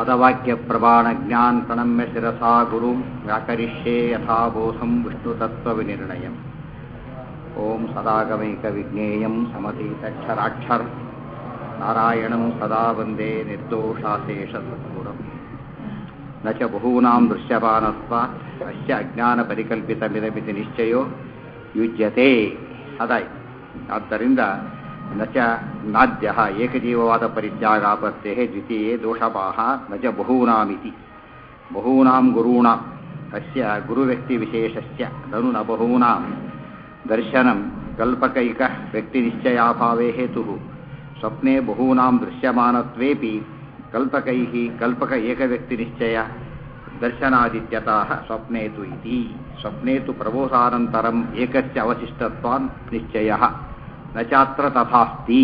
पदवाक्यप्रमाणज्ञान् प्रणम्य शिरसा गुरुं व्याकरिष्ये यथाबोधं विष्णुतत्त्वविनिर्णयम् ॐ सदागमैकविज्ञेयं समतीतक्षराक्षर नारायणं सदा वन्दे निर्दोषाशेषसद्गुणम् न च बहूनां दृश्यमानत्वात् अस्य अज्ञानपरिकल्पितमिदमिति ನಿಶ್ಚಯೋ ಯುಜ್ಯತೆ ಅದಾಯ್ತು ಆದ್ದರಿಂದ ನ ಚ ನಾದ್ಯ ಏಕಜೀವವಾದ ಪರಿತ್ಯಾಗಾಪತ್ತೇ ದ್ವಿತೀಯೇ ದೋಷಪಾಹ ನ ಚ ಬಹೂನಾಮಿತಿ ಬಹೂನಾಂ ಗುರೂಣಾಂ ಅಸ್ಯ ಗುರುವ್ಯಕ್ತಿವಿಶೇಷಸ್ಯ ನನು ನ ಬಹೂನಾಂ ದರ್ಶನಂ ಕಲ್ಪಕೈಕ ವ್ಯಕ್ತಿನಿಶ್ಚಯಾಭಾವೇ ಹೇತುಃ ಸ್ವಪ್ನೆ ಬಹೂನಾಂ ದೃಶ್ಯಮಾನತ್ವೇಪಿ ಕಲ್ಪಕೈಃ ಕಲ್ಪಕ ಏಕವ್ಯಕ್ತಿನಿಶ್ಚಯ ದರ್ಶನಾದಿತ್ಯತಃ ಸ್ವಪ್ನೆ ತು ಇತಿ ಸ್ವಪ್ನೆ ತು ಪ್ರಬೋಧಾನಂತರಂ ಏಕಸ್ಯ ಅವಶಿಷ್ಟತ್ವಾನ್ ನಿಶ್ಚಯಃ ನ ಚಾತ್ರ ತಥಾಸ್ತಿ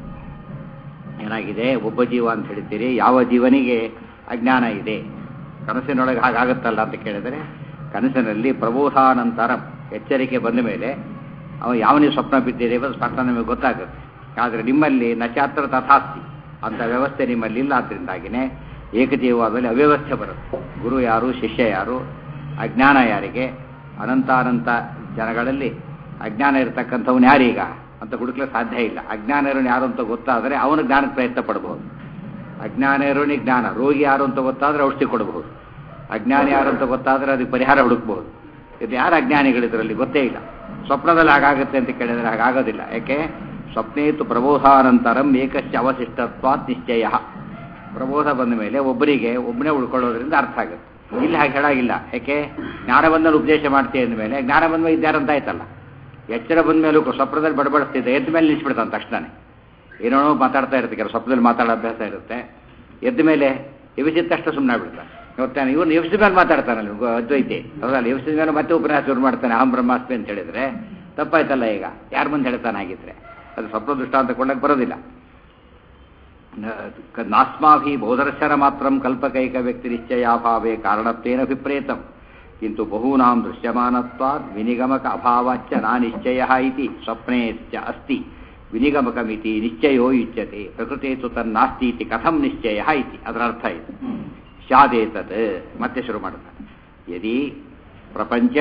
ಏನಾಗಿದೆ ಒಬ್ಬ ಜೀವ ಅಂತ ಹೇಳ್ತೀರಿ ಯಾವ ಜೀವನಿಗೆ ಅಜ್ಞಾನ ಇದೆ ಕನಸಿನೊಳಗೆ ಹಾಗಾಗುತ್ತಲ್ಲ ಅಂತ ಕೇಳಿದರೆ ಕನಸಿನಲ್ಲಿ ಪ್ರಬೋಧಾನಂತರಂ ಎಚ್ಚರಿಕೆ ಬಂದ ಮೇಲೆ ಅವ ಯಾವನಿಗೆ ಸ್ವಪ್ನ ಬಿದ್ದಿದೆ ಅದು ಸ್ಪಷ್ಟ ನಮಗೆ ಗೊತ್ತಾಗುತ್ತೆ ಆದರೆ ನಿಮ್ಮಲ್ಲಿ ನಚಾತ್ರ ತಥಾಸ್ತಿ ಅಂತ ವ್ಯವಸ್ಥೆ ನಿಮ್ಮಲ್ಲಿ ಇಲ್ಲ ಆದ್ದರಿಂದಾಗಿನೇ ಏಕಜೀವವಾದಲ್ಲಿ ಅವ್ಯವಸ್ಥೆ ಬರುತ್ತೆ ಗುರು ಯಾರು ಶಿಷ್ಯ ಯಾರು ಅಜ್ಞಾನ ಯಾರಿಗೆ ಅನಂತಾನಂತ ಜನಗಳಲ್ಲಿ ಅಜ್ಞಾನ ಇರತಕ್ಕಂಥವ್ನು ಯಾರೀಗ ಅಂತ ಹುಡುಕ್ಲಿಕ್ಕೆ ಸಾಧ್ಯ ಇಲ್ಲ ಅಜ್ಞಾನ ಇರೋನು ಯಾರು ಅಂತ ಗೊತ್ತಾದರೆ ಅವನು ಜ್ಞಾನಕ್ಕೆ ಪ್ರಯತ್ನ ಪಡಬಹುದು ಅಜ್ಞಾನ ಇರೋನಿ ಜ್ಞಾನ ರೋಗಿ ಯಾರು ಅಂತ ಗೊತ್ತಾದರೆ ಔಷಧಿ ಕೊಡಬಹುದು ಅಜ್ಞಾನ ಯಾರು ಅಂತ ಗೊತ್ತಾದರೆ ಅದಕ್ಕೆ ಪರಿಹಾರ ಹುಡುಕಬಹುದು ಇದು ಯಾರು ಅಜ್ಞಾನಿಗಳಿದ್ರಲ್ಲಿ ಗೊತ್ತೇ ಇಲ್ಲ ಸ್ವಪ್ನದಲ್ಲಿ ಹಾಗಾಗುತ್ತೆ ಅಂತ ಕೇಳಿದರೆ ಹಾಗಾಗೋದಿಲ್ಲ ಯಾಕೆ ಸ್ವಪ್ನೇತು ಪ್ರಬೋಧಾನಂತರಂ ಏಕಶ್ಚ ಅವಶಿಷ್ಟತ್ವಾತ್ ನಿಶ್ಚಯ ಪ್ರಬೋಧ ಬಂದ ಮೇಲೆ ಒಬ್ಬರಿಗೆ ಒಬ್ಬನೇ ಉಳ್ಕೊಳ್ಳೋದ್ರಿಂದ ಅರ್ಥ ಆಗುತ್ತೆ ಇಲ್ಲಿ ಹಾಗೆ ಹೇಳಾಗಿಲ್ಲ ಯಾಕೆ ಜ್ಞಾನ ಬಂದಲ್ಲಿ ಉಪದೇಶ ಮಾಡ್ತೀಯ ಅಂದಮೇಲೆ ಜ್ಞಾನ ಬಂದ ಮೇಲೆ ಇದ್ದಾರಂತ ಆಯ್ತಲ್ಲ ಎಚ್ಚರ ಬಂದ ಮೇಲೂ ಸ್ವಪ್ನದಲ್ಲಿ ಬಡಬಡಿಸ್ತಿದ್ದೆ ಎದ್ದ ಮೇಲೆ ನಿಲ್ಸ್ಬಿಡ್ತಾನೆ ತಕ್ಷಣ ಏನೋ ಮಾತಾಡ್ತಾ ಇರುತ್ತೆ ಕೆಲವು ಸ್ವಪ್ನದಲ್ಲಿ ಮಾತಾಡೋ ಅಭ್ಯಾಸ ಇರುತ್ತೆ ಎದ್ದ ಮೇಲೆ ಎವಿಸಿದ ತಕ್ಷಣ ಸುಮ್ಮನೆ ಬಿಡ್ತಾನೆ ಇವತ್ತಾನೆ ಇವನು ಎವಿಸಿದ ಮೇಲೆ ಮಾತಾಡ್ತಾನಲ್ಲ ಅದ್ವೈತಿ ಹೌದಲ್ಲ ಎವಿಸಿದ ಮೇಲೆ ಮತ್ತೆ ಉಪನ್ಯಾಸ ಶುರು ಮಾಡ್ತಾನೆ ಅಹಂ ಬ್ರಹ್ಮಾಸ್ಮಿ ಅಂತ ಹೇಳಿದ್ರೆ ತಪ್ಪಾಯ್ತಲ್ಲ ಈಗ ಯಾರ ಮುಂದೆ ಹೇಳ್ತಾನೆ ಆಗಿದ್ರೆ ಅದು ಸ್ವಪ್ನ ದೃಷ್ಟಾಂತ ಕೊಡಕ್ಕೆ ಬರೋದಿಲ್ಲ ನಾಸ್ಮಾಭಿ ಬೋಧರ್ಶನ ಮಾತ್ರ ಕಲ್ಪಕೈಕ ವ್ಯಕ್ತಿ ನಿಶ್ಚಯಾಭಾವೇ ಕಾರಣತ್ವೇನ ವಿಪ್ರೇತಂ ಕಿಂತು ಬಹೂನಾಂ ದೃಶ್ಯಮಾನತ್ವಾದ್ ವಿನಿಗಮಕ ಅಭಾವಾಚ್ಚ ನಾ ನಿಶ್ಚಯ ಇತಿ ಸ್ವಪ್ನೇಶ್ಚ ಅಸ್ತಿ ವಿನಿಗಮಕಮಿತಿ ನಿಶ್ಚಯೋ ಯುಚ್ಯತೆ ಪ್ರಕೃತಿ ತು ತನ್ನಾಸ್ತಿ ಇತಿ ಕಥಂ ನಿಶ್ಚಯ ಇತಿ ಅದರ ಅರ್ಥ ಇದು ಸ್ಯಾದೇತತ್ ಮತ್ತೆ ಶುರು ಮಾಡ್ತಾನೆ ಯದಿ ಪ್ರಪಂಚ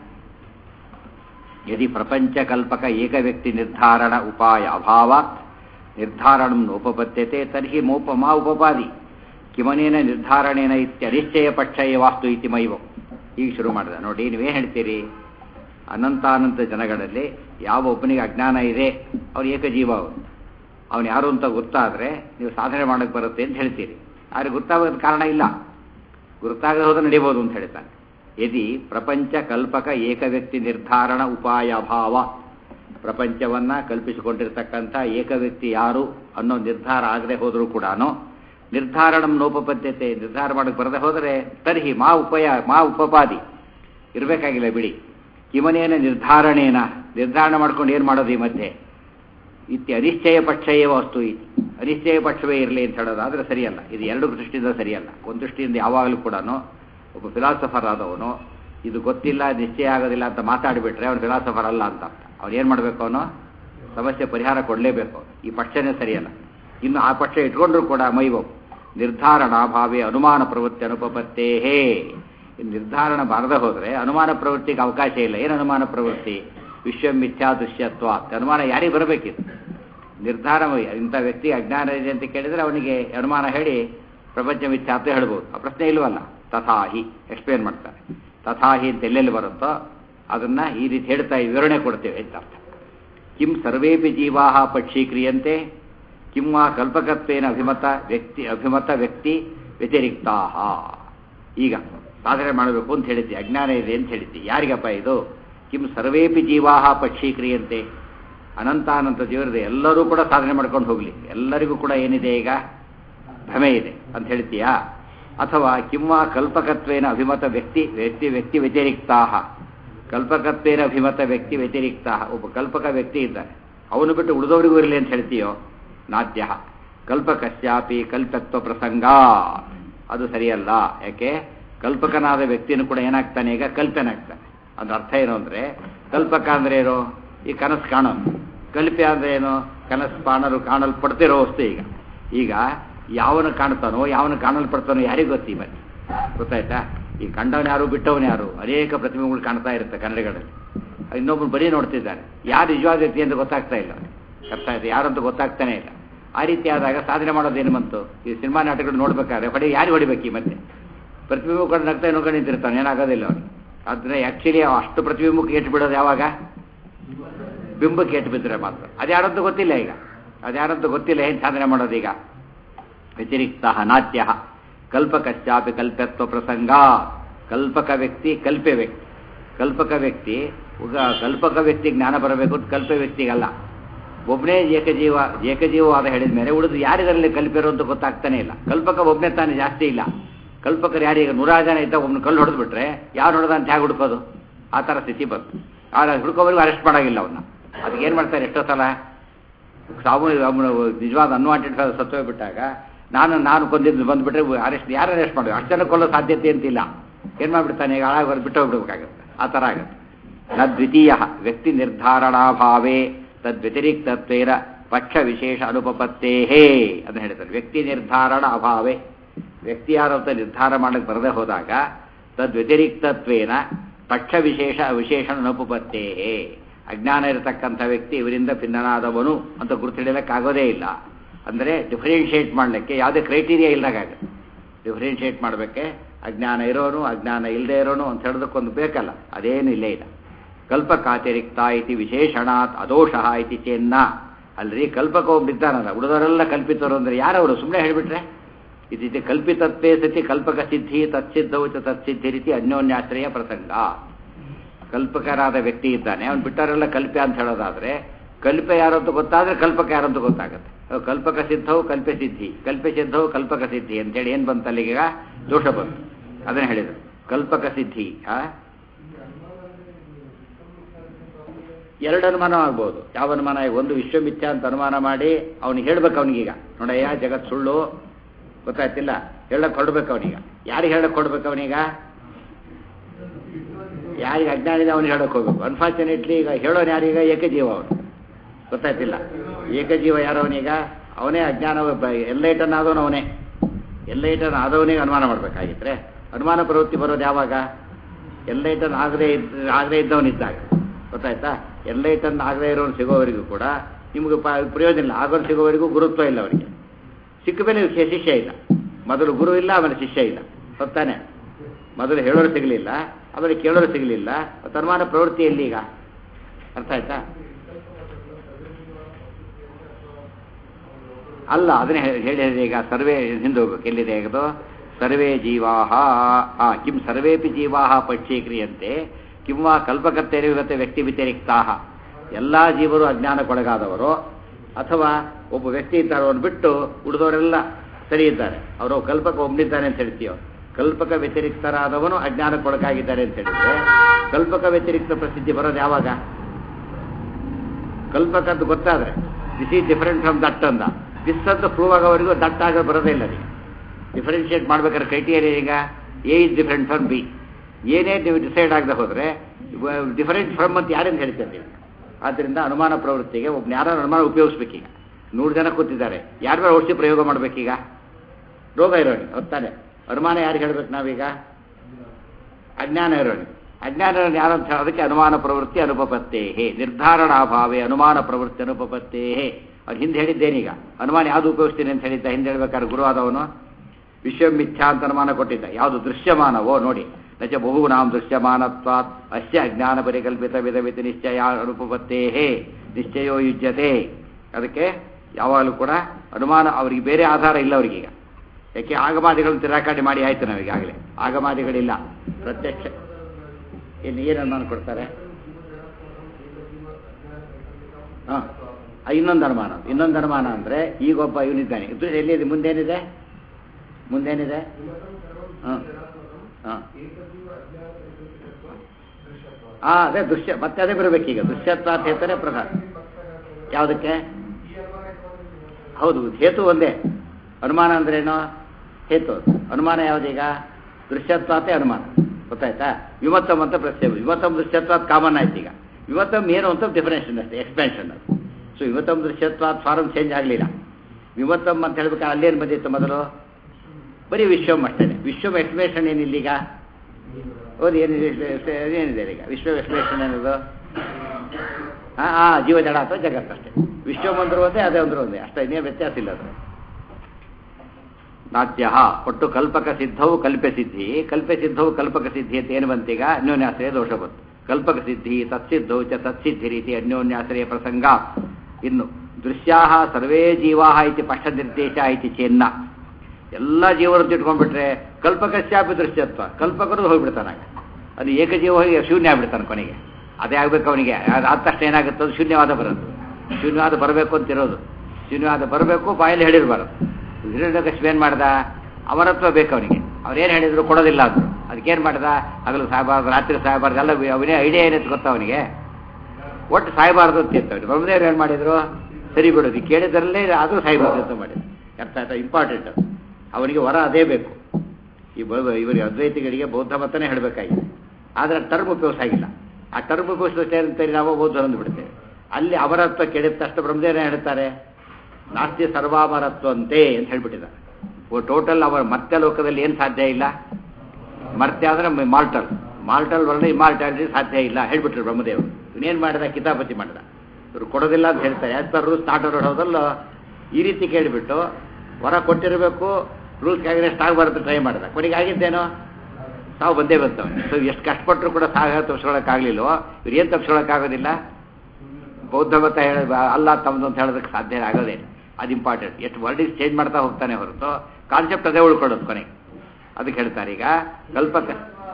ಯದಿ ಪ್ರಪಂಚಕಲ್ಪಕ ಏಕವ್ಯಕ್ತಿ ನಿರ್ಧಾರಣ ಉಪಾಯ ಅಭಾವಾತ್ ನಿರ್ಧಾರಣಂ ನೋಪಪದ್ಯತೆ ತರ್ಹಿ ಮೋಪ ಮಾ ಉಪಪಾದಿ ಕಿಮನೇನ ನಿರ್ಧಾರಣೇನ ಇತ್ಯನಿಶ್ಚಯ ಪಕ್ಷ ವಾಸ್ತು ಇತಿ ಮೈವ ಈಗ ಶುರು ಮಾಡಿದ ನೋಡಿ ನೀವೇನು ಹೇಳ್ತೀರಿ ಅನಂತಾನಂತ ಜನಗಳಲ್ಲಿ ಯಾವ ಒಬ್ಬನಿಗೆ ಅಜ್ಞಾನ ಇದೆ ಅವ್ರು ಏಕಜೀವ ಅವನು ಅವನು ಯಾರು ಅಂತ ಗೊತ್ತಾದರೆ ನೀವು ಸಾಧನೆ ಮಾಡೋಕ್ಕೆ ಬರುತ್ತೆ ಅಂತ ಹೇಳ್ತೀರಿ ಆದರೆ ಗೊತ್ತಾಗೋದ ಕಾರಣ ಇಲ್ಲ ಗೊತ್ತಾಗದೆ ಹೋದ್ರೆ ನಡೀಬೋದು ಅಂತ ಹೇಳ್ತಾನೆ ಯದಿ ಪ್ರಪಂಚ ಕಲ್ಪಕ ಏಕವ್ಯಕ್ತಿ ನಿರ್ಧಾರಣ ಉಪಾಯ ಅಭಾವ ಪ್ರಪಂಚವನ್ನ ಕಲ್ಪಿಸಿಕೊಂಡಿರ್ತಕ್ಕಂಥ ಏಕವ್ಯಕ್ತಿ ಯಾರು ಅನ್ನೋ ನಿರ್ಧಾರ ಆಗದೆ ಹೋದರೂ ಕೂಡ ನಿರ್ಧಾರಣ ನೋಪಪದ್ಯತೆ ನಿರ್ಧಾರ ಮಾಡಕ್ಕೆ ಬರದೆ ಹೋದರೆ ತರ್ಹಿ ಮಾ ಉಪಯ ಮಾ ಉಪಪಾದಿ ಇರಬೇಕಾಗಿಲ್ಲ ಬಿಡಿ ಕಿಮನೇನ ನಿರ್ಧಾರಣೇನ ನಿರ್ಧಾರ ಮಾಡ್ಕೊಂಡು ಏನು ಮಾಡೋದು ಈ ಮಧ್ಯೆ ಇತ್ಯ ಅನಿಶ್ಚಯ ಪಕ್ಷವೇ ವಸ್ತು ಇತಿ ಅನಿಶ್ಚಯ ಪಕ್ಷವೇ ಇರಲಿ ಅಂತ ಹೇಳೋದಾದ್ರೆ ಸರಿಯಲ್ಲ ಇದು ಎರಡು ದೃಷ್ಟಿಯಿಂದ ಸರಿಯಲ್ಲ ಒಂದು ದೃಷ್ಟಿಯಿಂದ ಯಾವಾಗಲೂ ಕೂಡ ಒಬ್ಬ ಫಿಲಾಸಫರ್ ಆದವನು ಇದು ಗೊತ್ತಿಲ್ಲ ನಿಶ್ಚಯ ಆಗೋದಿಲ್ಲ ಅಂತ ಮಾತಾಡಿಬಿಟ್ರೆ ಅವನು ಫಿಲಾಸಫರ್ ಅಲ್ಲ ಅಂತ ಅವ್ನು ಏನು ಮಾಡಬೇಕು ಅವನು ಸಮಸ್ಯೆ ಪರಿಹಾರ ಕೊಡಲೇಬೇಕು ಈ ಪಕ್ಷನೇ ಸರಿಯಲ್ಲ ಇನ್ನು ಆ ಪಕ್ಷ ಇಟ್ಕೊಂಡ್ರು ಕೂಡ ಮೈವವು ನಿರ್ಧಾರಣಾಭಾವೇ ಅನುಮಾನ ಪ್ರವೃತ್ತಿ ಅನುಪಪತ್ತೇ ಹೇ ನಿರ್ಧಾರಣ ಬಾರದೆ ಹೋದರೆ ಅನುಮಾನ ಪ್ರವೃತ್ತಿಗೆ ಅವಕಾಶ ಇಲ್ಲ ಏನು ಅನುಮಾನ ಪ್ರವೃತ್ತಿ ವಿಶ್ವ ಮಿಥ್ಯಾ ದೃಶ್ಯತ್ವ ಅನುಮಾನ ಯಾರಿಗೆ ಬರಬೇಕಿತ್ತು ನಿರ್ಧಾರ ಇಂಥ ವ್ಯಕ್ತಿ ಅಜ್ಞಾನ ಇದೆ ಅಂತ ಕೇಳಿದರೆ ಅವನಿಗೆ ಅನುಮಾನ ಹೇಳಿ ಪ್ರಪಂಚ ಮಿಥ್ಯಾ ಅಂತ ಹೇಳ್ಬೋದು ಆ ಪ್ರಶ್ನೆ ಇಲ್ವಲ್ಲ ತಥಾಹಿ ಎಕ್ಸ್ಪ್ಲೇನ್ ಮಾಡ್ತಾರೆ ತಥಾಹಿ ಅಂತ ಎಲ್ಲೆಲ್ಲಿ ಬರುತ್ತೋ ಅದನ್ನ ಈ ರೀತಿ ಹೇಳ್ತಾ ವಿವರಣೆ ಕೊಡ್ತೇವೆ ಅಂತ ಅರ್ಥ ಕಿಂ ಸರ್ವೇಪಿ ಜೀವಾ ಪಕ್ಷೀಕ್ರಿಯಂತೆ ಕಿಂ ವಾ ಕಲ್ಪಕತ್ವೇನ ಅಭಿಮತ ವ್ಯಕ್ತಿ ಅಭಿಮತ ವ್ಯಕ್ತಿ ವ್ಯತಿರಿಕ್ತಾ ಈಗ ಸಾಧನೆ ಮಾಡಬೇಕು ಅಂತ ಹೇಳಿದ್ದೆ ಅಜ್ಞಾನ ಇದೆ ಅಂತ ಹೇಳಿದ್ದೆ ಯಾರಿಗಪ್ಪ ಇದು ಕಿಂ ಸರ್ವೇಪಿ ಜೀವಾ ಪಕ್ಷೀಕ್ರಿಯಂತೆ ಅನಂತಾನಂತ ಜೀವನದ ಎಲ್ಲರೂ ಕೂಡ ಸಾಧನೆ ಮಾಡ್ಕೊಂಡು ಹೋಗ್ಲಿ ಎಲ್ಲರಿಗೂ ಕೂಡ ಏನಿದೆ ಈಗ ಭ್ರಮೆ ಇದೆ ಅಂತ ಹೇಳ್ತೀಯಾ ಅಥವಾ ಕಿಂವಾ ಕಲ್ಪಕತ್ವೇನ ಅಭಿಮತ ವ್ಯಕ್ತಿ ವ್ಯಕ್ತಿ ವ್ಯಕ್ತಿ ವ್ಯತಿರಿಕ್ತಾ ಕಲ್ಪಕತ್ವೇನ ಅಭಿಮತ ವ್ಯಕ್ತಿ ವ್ಯತಿರಿಕ್ತ ಒಬ್ಬ ಕಲ್ಪಕ ವ್ಯಕ್ತಿ ಇದ್ದಾನೆ ಅವನು ಬಿಟ್ಟು ಉಳಿದವರಿಗೂ ಇರಲಿ ಅಂತ ಹೇಳ್ತೀಯೋ ನಾದ್ಯ ಕಲ್ಪಕಸ್ಯಾಪಿ ಕಲ್ಪತ್ವ ಪ್ರಸಂಗ ಅದು ಸರಿಯಲ್ಲ ಯಾಕೆ ಕಲ್ಪಕನಾದ ವ್ಯಕ್ತಿನೂ ಕೂಡ ಏನಾಗ್ತಾನೆ ಈಗ ಕಲ್ಪನೆ ಆಗ್ತಾನೆ ಅದ್ರ ಅರ್ಥ ಏನು ಅಂದ್ರೆ ಕಲ್ಪಕ ಅಂದ್ರೆ ಏನು ಈ ಕನಸು ಕಾಣೋದು ಕಲ್ಪೆ ಅಂದ್ರೆ ಏನು ಕನಸು ಕಾಣಲು ಕಾಣಲ್ಪಡ್ತಿರೋ ವಸ್ತು ಈಗ ಈಗ ಯಾವನು ಕಾಣ್ತಾನೋ ಯಾವನು ಕಾಣಲ್ಪಡ್ತಾನೋ ಯಾರಿಗೂ ಗೊತ್ತಿ ಮತ್ತೆ ಗೊತ್ತಾಯ್ತಾ ಈ ಕಂಡವನು ಯಾರು ಬಿಟ್ಟವನು ಯಾರು ಅನೇಕ ಪ್ರತಿಮೆಗಳು ಕಾಣ್ತಾ ಇರುತ್ತೆ ಕನ್ನಡಿಗಳಲ್ಲಿ ಇನ್ನೊಬ್ಬರು ಬರೀ ನೋಡ್ತಿದ್ದಾನೆ ಯಾರು ನಿಜವಾದ ವ್ಯಕ್ತಿ ಅಂತ ಗೊತ್ತಾಗ್ತಾ ಇಲ್ಲ ಅರ್ಥ ಆಯ್ತು ಯಾರು ಅಂತ ಗೊತ್ತಾಗ್ತಾನೆ ಇಲ್ಲ ಆ ರೀತಿ ಆದಾಗ ಸಾಧನೆ ಮಾಡೋದೇನು ಬಂತು ಈ ಸಿನಿಮಾ ನಾಟಕಗಳು ನೋಡ್ಬೇಕಾದ್ರೆ ಹೊಡೆ ಯಾರು ಹೊಡಿಬೇಕು ಈ ಮತ್ತೆ ಪ್ರತಿಬಿಂಬ ಕೊಂಡು ನಗ್ತಾ ನೋಡ್ಕೊಂಡು ನಿಂತಿರ್ತಾನೆ ಏನಾಗೋದಿಲ್ಲ ಅವನು ಆದರೆ ಆ್ಯಕ್ಚುಲಿ ಅಷ್ಟು ಪ್ರತಿಬಿಂಬಕ್ಕೆ ಏಟು ಬಿಡೋದು ಯಾವಾಗ ಬಿಂಬಕ್ಕೆ ಏಟು ಬಿದ್ದರೆ ಮಾತ್ರ ಅದ್ಯಾರಂತೂ ಗೊತ್ತಿಲ್ಲ ಈಗ ಅದ್ಯಾರಂತೂ ಗೊತ್ತಿಲ್ಲ ಏನು ಸಾಧನೆ ಮಾಡೋದು ಈಗ ವ್ಯತಿರಿಕ್ತ ನಾಟ್ಯ ಕಲ್ಪಕಶ್ಚಾಪಿ ಕಲ್ಪತ್ವ ಪ್ರಸಂಗ ಕಲ್ಪಕ ವ್ಯಕ್ತಿ ಕಲ್ಪೆ ವ್ಯಕ್ತಿ ಕಲ್ಪಕ ವ್ಯಕ್ತಿ ಉಗ- ಕಲ್ಪಕ ವ್ಯಕ್ತಿ ಜ್ಞಾನ ಬರಬೇಕು ಕಲ್ಪ ವ್ಯಕ್ತಿಗಲ್ಲ ಒಬ್ಬನೇ ಏಕಜೀವ ಏಕಜೀವವಾದ ಹೇಳಿದ ಮೇಲೆ ಉಳಿದು ಯಾರಿದರಲ್ಲಿ ಕಲ್ಪಿರೋ ಅಂತ ಗೊತ್ತಾಗ್ತಾನೆ ಇಲ್ಲ ಕಲ್ಪಕ ಒಬ್ಬನೇ ತಾನೇ ಜಾಸ್ತಿ ಇಲ್ಲ ಕಲ್ಪಕರು ಯಾರೀಗ ನೂರಾರು ಜನ ಇದ್ದ ಒಬ್ಬನು ಕಲ್ಲು ಹೊಡೆದು ಬಿಟ್ರೆ ಯಾರು ಹೊಡೆದ ಅಂತ ಹೇಗೆ ಹುಡ್ಕೋದು ಆ ಥರ ಸ್ಥಿತಿ ಬಂತು ಆಗ ಹುಡ್ಕೋವರೆಗೂ ಅರೆಸ್ಟ್ ಮಾಡೋಂಗಿಲ್ಲ ಅವನ್ನ ಅದಕ್ಕೆ ಏನು ಮಾಡ್ತಾರೆ ಎಷ್ಟೋ ಸಲ ಸಾವು ಅವನು ನಿಜವಾದ ಅನ್ವಾಂಟೆಡ್ ಸತ್ತೋಗ್ಬಿಟ್ಟಾಗ ನಾನು ನಾನು ಕೊಂದಿದ್ದು ಬಂದುಬಿಟ್ರೆ ಅರೆಸ್ಟ್ ಯಾರು ಅರೆಸ್ಟ್ ಮಾಡೋದು ಅಷ್ಟು ಜನ ಕೊಲ್ಲೋ ಸಾಧ್ಯತೆ ಅಂತಿಲ್ಲ ಏನು ಮಾಡಿಬಿಡ್ತಾನೆ ಈಗ ಹಾಳಾಗಿ ಬಿಟ್ಟು ಹೋಗ್ಬಿಡ್ಬೇಕಾಗುತ್ತೆ ಆ ಥರ ಆಗುತ್ತೆ ನ ದ್ವಿತೀಯ ವ್ಯಕ್ತಿ ನಿರ್ಧಾರಣಾಭಾವೇ ತದ್ವ್ಯತಿರಿಕ್ತತ್ವೇನ ಪಕ್ಷ ವಿಶೇಷ ಅನುಪಪತ್ತೇಹೇ ಅಂತ ಹೇಳ್ತಾರೆ ವ್ಯಕ್ತಿ ನಿರ್ಧಾರಣ ಅಭಾವೇ ವ್ಯಕ್ತಿ ಯಾರು ಅಂತ ನಿರ್ಧಾರ ಮಾಡಕ್ಕೆ ಬರದೇ ಹೋದಾಗ ತದ್ವ್ಯತಿರಿಕ್ತತ್ವೇನ ಪಕ್ಷ ವಿಶೇಷ ವಿಶೇಷಣ ಅನುಪಪತ್ತೇಹೇ ಅಜ್ಞಾನ ಇರತಕ್ಕಂಥ ವ್ಯಕ್ತಿ ಇವರಿಂದ ಭಿನ್ನನಾದವನು ಅಂತ ಗುರುತಿಡಲಿಕ್ಕಾಗೋದೇ ಇಲ್ಲ ಅಂದರೆ ಡಿಫ್ರೆನ್ಷಿಯೇಟ್ ಮಾಡಲಿಕ್ಕೆ ಯಾವುದೇ ಕ್ರೈಟೀರಿಯಾ ಇಲ್ದಾಗುತ್ತೆ ಡಿಫ್ರೆನ್ಷಿಯೇಟ್ ಮಾಡಬೇಕೆ ಅಜ್ಞಾನ ಇರೋನು ಅಜ್ಞಾನ ಇಲ್ಲದೆ ಇರೋನು ಅಂತ ಹೇಳೋದಕ್ಕೊಂದು ಬೇಕಲ್ಲ ಅದೇನು ಇಲ್ಲೇ ಇಲ್ಲ ಕಲ್ಪಕಾತಿರಿಕ್ತ ಇತಿ ವಿಶೇಷಣಾತ್ ಅದೋಷಃ ಇತಿ ಚೇನ್ನ ಅಲ್ರಿ ಕಲ್ಪಕ ಒಬ್ಬಿದ್ದಾನಲ್ಲ ಉಳಿದವರೆಲ್ಲ ಕಲ್ಪಿತರು ಅಂದರೆ ಯಾರವರು ಸುಮ್ಮನೆ ಹೇಳಿಬಿಟ್ರೆ ಇದಿತಿ ಕಲ್ಪಿತತ್ವೇ ಸತಿ ಕಲ್ಪಕ ಸಿದ್ಧಿ ತತ್ಸಿದ್ಧವು ಚ ತತ್ಸಿದ್ಧಿ ರೀತಿ ಅನ್ಯೋನ್ಯಾಶ್ರಯ ಪ್ರಸಂಗ ಕಲ್ಪಕರಾದ ವ್ಯಕ್ತಿ ಇದ್ದಾನೆ ಅವ್ನು ಬಿಟ್ಟವರೆಲ್ಲ ಕಲ್ಪೆ ಅಂತ ಹೇಳೋದಾದ್ರೆ ಕಲ್ಪೆ ಯಾರು ಅಂತ ಗೊತ್ತಾದ್ರೆ ಕಲ್ಪಕ ಯಾರು ಅಂತ ಗೊತ್ತಾಗುತ್ತೆ ಅವು ಕಲ್ಪಕ ಸಿದ್ಧವು ಕಲ್ಪೆ ಸಿದ್ಧಿ ಕಲ್ಪೆ ಸಿದ್ಧವು ಕಲ್ಪಕ ಸಿದ್ಧಿ ಅಂತೇಳಿ ಏನು ಬಂತು ಅಲ್ಲಿಗೆ ಈಗ ದೋಷ ಬಂತು ಅದನ್ನ ಹೇಳಿದರು ಕಲ್ಪಕ ಸಿದ್ಧಿ ಆ ಎರಡು ಅನುಮಾನ ಆಗ್ಬೋದು ಯಾವ ಅನುಮಾನ ಒಂದು ವಿಶ್ವಮಿಥ್ಯ ಅಂತ ಅನುಮಾನ ಮಾಡಿ ಅವನಿಗೆ ಹೇಳ್ಬೇಕು ಅವನಿಗೀಗ ನೋಡಯ್ಯ ಜಗತ್ ಸುಳ್ಳು ಗೊತ್ತಾಯ್ತಿಲ್ಲ ಹೇಳಕ್ ಕೊಡ್ಬೇಕು ಅವನೀಗ ಯಾರಿಗೆ ಹೇಳಕ್ ಕೊಡ್ಬೇಕು ಅವನೀಗ ಯಾರಿಗೆ ಅಜ್ಞಾನ ಇದೆ ಅವನಿಗೆ ಹೇಳಕ್ ಹೋಗ್ಬೇಕು ಅನ್ಫಾರ್ಚುನೇಟ್ಲಿ ಈಗ ಹೇಳೋನು ಯಾರೀಗ ಏಕಜೀವ ಅವನು ಗೊತ್ತಾಯ್ತಿಲ್ಲ ಏಕಜೀವ ಯಾರು ಅವನೀಗ ಅವನೇ ಅಜ್ಞಾನ ಎಲ್ಲೈಟನ್ ಆದವನು ಅವನೇ ಎಲ್ಲೈಟನ್ ಆದವನಿಗೆ ಅನುಮಾನ ಮಾಡ್ಬೇಕಾಗಿದ್ರೆ ಅನುಮಾನ ಪ್ರವೃತ್ತಿ ಬರೋದು ಯಾವಾಗ ಎಲ್ಲೈಟನ್ ಆಗದೆ ಇದ್ದ ಆಗದೆ ಇದ್ದವನಿದ್ದಾಗ ಗೊತ್ತಾಯ್ತಾ ಎಲ್ಲೈಟನ್ ಆಗದೆ ಇರೋನು ಸಿಗೋವರೆಗೂ ಕೂಡ ನಿಮಗೆ ಪ ಪ್ರಯೋಜನ ಇಲ್ಲ ಆಗೋರು ಸಿಗೋವರೆಗೂ ಗುರುತ್ವ ಇಲ್ಲ ಅವರಿಗೆ ಸಿಕ್ಕ ಮೇಲೆ ಶಿ- ಶಿಷ್ಯ ಇಲ್ಲ ಮೊದಲು ಗುರು ಇಲ್ಲ ಆಮೇಲೆ ಶಿಷ್ಯ ಇಲ್ಲ ಹೊತ್ತಾನೆ ಮೊದಲು ಹೇಳೋರು ಸಿಗಲಿಲ್ಲ ಆಮೇಲೆ ಕೇಳೋರು ಸಿಗಲಿಲ್ಲ ಮತ್ತು ಅನುಮಾನ ಪ್ರವೃತ್ತಿ ಎಲ್ಲಿ ಈಗ ಅರ್ಥ ಆಯ್ತಾ ಅಲ್ಲ ಅದನ್ನೇ ಹೇ- ಹೇಳಿದೆ ಈಗ ಸರ್ವೇ ಹಿಂದೆ ಹೋಗ್ಬೇಕು ಎಲ್ಲಿದೆ ಅದು ಸರ್ವೇ ಜೀವಾಹ ಆ ಕಿಂ ಸರ್ವೇಪಿ ಜೀವಾಹ ಪಕ್ಷೀಕ್ರಿಯಂತೆ ಕಿಂವಾ ಕಲ್ಪಕರ್ತೇರಿಗತೆ ವ್ಯಕ್ತಿ ವ್ಯತಿರಿಕ್ತಾಹ ಎಲ್ಲ ಜೀವರು ಅಜ್ಞಾನಕ್ಕೊಳಗಾದವರು ಅಥವಾ ಒಬ್ಬ ವ್ಯಕ್ತಿ ಇದ್ದಾರೆ ಅವ್ರನ್ನ ಬಿಟ್ಟು ಉಳಿದವರೆಲ್ಲ ಸರಿ ಇದ್ದಾರೆ ಅವರು ಕಲ್ಪಕ ಒಬ್ಬನಿದ್ದಾನೆ ಅಂತ ಹೇಳ್ತೀವಿ ಕಲ್ಪಕ ವ್ಯತಿರಿಕ್ತರಾದವನು ಅಜ್ಞಾನಕ್ಕೊಳಗಾಗಿದ್ದಾರೆ ಅಂತ ಹೇಳಿದ್ರೆ ಕಲ್ಪಕ ವ್ಯತಿರಿಕ್ತ ಪ್ರಸಿದ್ಧಿ ಬರೋದು ಯಾವಾಗ ಕಲ್ಪಕ ಅಂತ ಗೊತ್ತಾದ್ರೆ this is different from that ಅಂದ ದಿಸ್ ಅಂತ ಪ್ರೂವ್ ಆಗೋವರೆಗೂ ದಟ್ ಆಗ ಬರೋದೇ ಇಲ್ಲ ರೀ ಡಿಫರೆನ್ಷಿಯೇಟ್ ಮಾಡ್ಬೇಕಾದ್ರೆ ಕ್ರೈಟೀರಿಯಾ ಈಗ A is different from B ಏನೇ ನೀವು ಡಿಸೈಡ್ ಆಗದೆ ಹೋದರೆ ಡಿಫರೆಂಟ್ ಫ್ರಮ್ ಅಂತ ಯಾರಿಂದ ಹೇಳ್ತೀರಿ ನೀವು ಆದ್ದರಿಂದ ಅನುಮಾನ ಪ್ರವೃತ್ತಿಗೆ ಒಬ್ಬ ಯಾರು ಅನುಮಾನ ಉಪಯೋಗಿಸ್ಬೇಕೀಗ ನೂರು ಜನ ಕೂತಿದ್ದಾರೆ ಯಾರ ಮೇಲೆ ಔಷಧಿ ಪ್ರಯೋಗ ಮಾಡ್ಬೇಕೀಗ ರೋಗ ಇರೋನಿ ಹೊತ್ತಾನೆ ಅನುಮಾನ ಯಾರು ಹೇಳ್ಬೇಕು ನಾವೀಗ ಅಜ್ಞಾನ ಇರೋನಿ ಅಜ್ಞಾನ ಇರೋನು ಯಾರು ಅಂತ ಹೇಳೋದಕ್ಕೆ ಅನುಮಾನ ಪ್ರವೃತ್ತಿ ಅನುಪಪತ್ತೇಹೇ ನಿರ್ಧಾರಣಾಭಾವೇ ಅನುಮಾನ ಪ್ರವೃತ್ತಿ ಅನುಪಪತ್ತೇಹೇ ಅವ್ನು ಹಿಂದೆ ಹೇಳಿದ್ದೇನೀಗ ಅನುಮಾನ ಯಾವುದು ಉಪಯೋಗಿಸ್ತೀನಿ ಅಂತ ಹೇಳಿದ್ದ ಹಿಂದೆ ಹೇಳ್ಬೇಕಾದ್ರೆ ಗುರುವಾದವನು ವಿಶ್ವ ಮಿಥ್ಯಾ ಅಂತ ಅನುಮಾನ ಕೊಟ್ಟಿದ್ದ ಯಾವುದು ದೃಶ್ಯಮಾನವೋ ನೋಡಿ ನಚ ಬಹುನಾಂ ದೃಶ್ಯಮಾನತ್ವಾತ್ ಅಸ್ಯ ಅಜ್ಞಾನ ಪರಿಕಲ್ಪಿತ ವಿಧ ವಿಧ ನಿಶ್ಚಯ ಅನುಪಪತ್ತೇಹೇ ನಿಶ್ಚಯೋ ಯುಜ್ಯತೆ ಅದಕ್ಕೆ ಯಾವಾಗಲೂ ಕೂಡ ಅನುಮಾನ ಅವರಿಗೆ ಬೇರೆ ಆಧಾರ ಇಲ್ಲ ಅವರಿಗೀಗ ಯಾಕೆ ಆಗಮಾದಿಗಳನ್ನು ತಿರಾಕಾಡಿ ಮಾಡಿ ಆಯ್ತು ನಾವೀಗಾಗಲೇ ಆಗಮಾದಿಗಳಿಲ್ಲ ಪ್ರತ್ಯಕ್ಷ ಇನ್ನು ಏನು ಅನುಮಾನ ಕೊಡ್ತಾರೆ ಹಾಂ ಇನ್ನೊಂದು ಅನುಮಾನ ಇನ್ನೊಂದು ಅನುಮಾನ ಅಂದರೆ ಈಗೊಬ್ಬ ಇವನಿದ್ದಾನೆ ಇದು ಎಲ್ಲಿದೆ ಮುಂದೇನಿದೆ ಮುಂದೇನಿದೆ ಹಾಂ ಹಾಂ ಹಾಂ ಅದೇ ದೃಶ್ಯ ಮತ್ತೆ ಅದೇ ಬರಬೇಕೀಗ ದೃಶ್ಯತ್ವ ಅಂತ ಹೇಳ್ತಾರೆ ಪ್ರಧಾನ ಯಾವುದಕ್ಕೆ ಹೌದು ಹೇತು ಒಂದೇ ಅನುಮಾನ ಅಂದ್ರೇನು ಹೇತು ಅನುಮಾನ ಯಾವುದೀಗ ದೃಶ್ಯತ್ವಾತೆ ಅನುಮಾನ ಗೊತ್ತಾಯ್ತಾ ವಿಮತ್ತಮ್ ಅಂತ ಪ್ರಶ್ನೆ ವಿಮತ್ತಮ್ ದೃಶ್ಯತ್ವಾತ್ ಕಾಮನ್ ಆಯ್ತು ಈಗ ವಿಮತ್ತಮ್ ಏನು ಅಂತ ಡಿಫರೆನ್ಷನ್ ಅಷ್ಟೇ ಎಕ್ಸ್ಪೆನ್ಷನ್ ಅದು ಸೊ ವಿಮತ್ತಮ್ ದೃಶ್ಯತ್ವಾತ್ ಫಾರಮ್ ಚೇಂಜ್ ಆಗಲಿಲ್ಲ ವಿಮತ್ತಮ್ ಅಂತ ಹೇಳ್ಬೇಕಾದ್ರೆ ಅಲ್ಲೇನು ಬಂದಿತ್ತು ಮೊದಲು ಬರೀ ವಿಶ್ವಂ ಅಷ್ಟೇ ವಿಶ್ವಂ ಎಕ್ಸ್ಪ್ಲೇಷನ್ ಏನಿಲ್ಲೀಗ ಹೌದು ಏನಿದೆ ಏನಿದೆ ಈಗ ವಿಶ್ವ ಎಕ್ಸ್ಪ್ಲೇಷನ್ ಏನದು ಹಾಂ ಹಾಂ ಜೀವಜಡ ಅಥವಾ ಜಗತ್ತಷ್ಟೇ ವಿಶ್ವಂ ಅಂದ್ರೂ ಒಂದೇ ಅದೇ ಅಂದ್ರೂ ಒಂದೇ ಅಷ್ಟೇ ಇನ್ನೇ ವ್ಯತ್ಯಾಸ ಇಲ್ಲ ಅದು ನಾಟ್ಯ ಒಟ್ಟು ಕಲ್ಪಕ ಸಿದ್ಧವು ಕಲ್ಪೆ ಸಿದ್ಧಿ ಕಲ್ಪೆ ಸಿದ್ಧವು ಕಲ್ಪಕ ಸಿದ್ಧಿ ಅಂತ ಏನು ಬಂತೀಗ ಅನ್ಯೋನ್ಯಾಶ್ರಯ ದೋಷ ಬಂತು ಕಲ್ಪಕ ಸಿದ್ಧಿ ತತ್ಸಿದ್ಧೌ ಚ ತತ್ಸಿದ್ಧಿ ರೀತಿ ಅನ್ಯೋನ್ಯಾಶ್ರಯ ಪ್ರಸಂಗ ಇನ್ನು ದೃಶ್ಯಾ ಸರ್ವೇ ಜೀವಾ ಇತಿ ಪಕ್ಷ ನಿರ್ದೇಶ ಇತಿ ಚೆನ್ನ ಎಲ್ಲ ಜೀವರದ್ದು ಇಟ್ಕೊಂಡ್ಬಿಟ್ರೆ ಕಲ್ಪಕಶ್ಯಾಪಿ ದೃಶ್ಯತ್ವ ಕಲ್ಪಕರು ಹೋಗ್ಬಿಡ್ತಾನಾಗ ಅದು ಏಕಜೀವ ಹೋಗಿ ಶೂನ್ಯ ಆಗ್ಬಿಡ್ತಾನೆ ಕೊನೆಗೆ ಅದೇ ಆಗ್ಬೇಕು ಅವನಿಗೆ ಆದ ತಕ್ಷಣ ಏನಾಗುತ್ತೆ ಅದು ಶೂನ್ಯವಾದ ಬರೋದು ಶೂನ್ಯವಾದ ಬರಬೇಕು ಅಂತಿರೋದು ಶೂನ್ಯವಾದ ಬರಬೇಕು ಬಾಯಲ್ಲಿ ಹೇಳಿರ್ಬಾರ್ದು ಹಿರಣ್ಯಕಶ್ಯಪ ಏನು ಮಾಡ್ದ ಅಮರತ್ವ ಬೇಕು ಅವನಿಗೆ ಅವ್ರೇನು ಹೇಳಿದ್ರು ಕೊಡೋದಿಲ್ಲ ಅಂದ್ರು ಅದಕ್ಕೇನು ಮಾಡ್ದ ಹಗಲು ಸಾಯಬಾರ್ದು ರಾತ್ರಿ ಸಾಯಬಾರ್ದು ಎಲ್ಲ ಅವನೇ ಐಡಿಯಾ ಏನಂತ ಗೊತ್ತಾ ಅವನಿಗೆ ಒಟ್ಟು ಸಾಯಬಾರ್ದು ಅಂತ ಇರ್ತವ್ರು ಬ್ರಹ್ಮದೇವ್ರು ಏನು ಮಾಡಿದ್ರು ಸರಿ ಬಿಡೋದು ಈ ಕೇಳಿದ್ರಲ್ಲೇ ಆದರೂ ಸಾಯಬಾರ್ದು ಅಂತ ಮಾಡಿದ್ರು ಅರ್ಥ ಆಯ್ತಾ ಇಂಪಾರ್ಟೆಂಟ್ ಅದು ಅವನಿಗೆ ವರ ಅದೇ ಬೇಕು ಈ ಬ- ಇವರಿಗೆ ಅದ್ವೈತಿಗಳಿಗೆ ಬೌದ್ಧ ಮತನೇ ಹೇಳಬೇಕಾಗಿದೆ ಆದರೆ ಟರ್ಮ್ ಉಪಯೋಗ ಆಗಿಲ್ಲ ಆ ಟರ್ಮ್ ಉಪಯೋಗಿಸಿದ್ರೆ ಅಂತಾರೆ ನಾವು ಬೌದ್ಧ ಅಂದ್ಬಿಡ್ತೇವೆ ಅಲ್ಲಿ ಅಮರತ್ವ ಕೇಳಿದ ತಕ್ಷಣ ಬ್ರಹ್ಮದೇವರೇ ಹೇಳ್ತಾರೆ ನಾಸ್ತಿ ಸರ್ವಾಮರತ್ವಂತೆ ಅಂತ ಹೇಳ್ಬಿಟ್ಟಿದ್ದಾರೆ ಟೋಟಲ್ ಅವರ ಮತ್ತೆ ಲೋಕದಲ್ಲಿ ಏನು ಸಾಧ್ಯ ಇಲ್ಲ ಮರ್ತ್ಯ ಅಂದ್ರೆ ಮಾಲ್ಟಲ್ ಮಾಲ್ಟಲ್ ವರ್ಣ ಇಮಾಲ್ಟಾಲಿಟಿ ಸಾಧ್ಯ ಇಲ್ಲ ಹೇಳ್ಬಿಟ್ರು ಬ್ರಹ್ಮದೇವರು ಇವನೇನು ಮಾಡಿದ ಕಿತಾಪತಿ ಮಾಡಿದ ಇವರು ಕೊಡೋದಿಲ್ಲ ಅಂತ ಹೇಳ್ತಾರೆ ಆಸ್ ಪರ್ ರೂಲ್ಸ್ ನಾಟ್ ಹೌದಲ್ಲ ಈ ರೀತಿ ಕೇಳಿಬಿಟ್ಟು ವರ ಕೊಟ್ಟಿರಬೇಕು ರೂಲ್ಸ್ ಆಗ್ರೆಸ್ಟ್ ಆಗಬಾರ್ದು ಟ್ರೈ ಮಾಡಿದ ಕೊನೆಗೆ ಆಗಿದ್ದೇನೋ ಸಾವು ಬಂದೇ ಬಂತವನು ಸೊ ಎಷ್ಟು ಕಷ್ಟಪಟ್ಟರು ಕೂಡ ಸಾಗ ತಪ್ಪಿಸ್ಕೊಳಕ್ಕಾಗಲಿಲ್ವೋ ಇವ್ರು ಏನು ತಪ್ಪಿಸ್ಕೊಳಕ್ಕಾಗೋದಿಲ್ಲ ಬೌದ್ಧ ಮತ ಹೇಳ ಅಲ್ಲ ತಮ್ಮದು ಅಂತ ಹೇಳೋದಕ್ಕೆ ಸಾಧ್ಯ ಆಗೋದೇ ಇಲ್ಲ. ಅದು ಇಂಪಾರ್ಟೆಂಟ್ ಎಷ್ಟು ವರ್ಡಿಗೆ ಚೇಂಜ್ ಮಾಡ್ತಾ ಹೋಗ್ತಾನೆ ಹೊರತು ಕಾನ್ಸೆಪ್ಟ್ ಅದೇ ಉಳ್ಕೊಳ್ಳೋದು ಕೊನೆಗೆ ಅದಕ್ಕೆ ಹೇಳ್ತಾರೆ ಈಗ ಕಲ್ಪಕ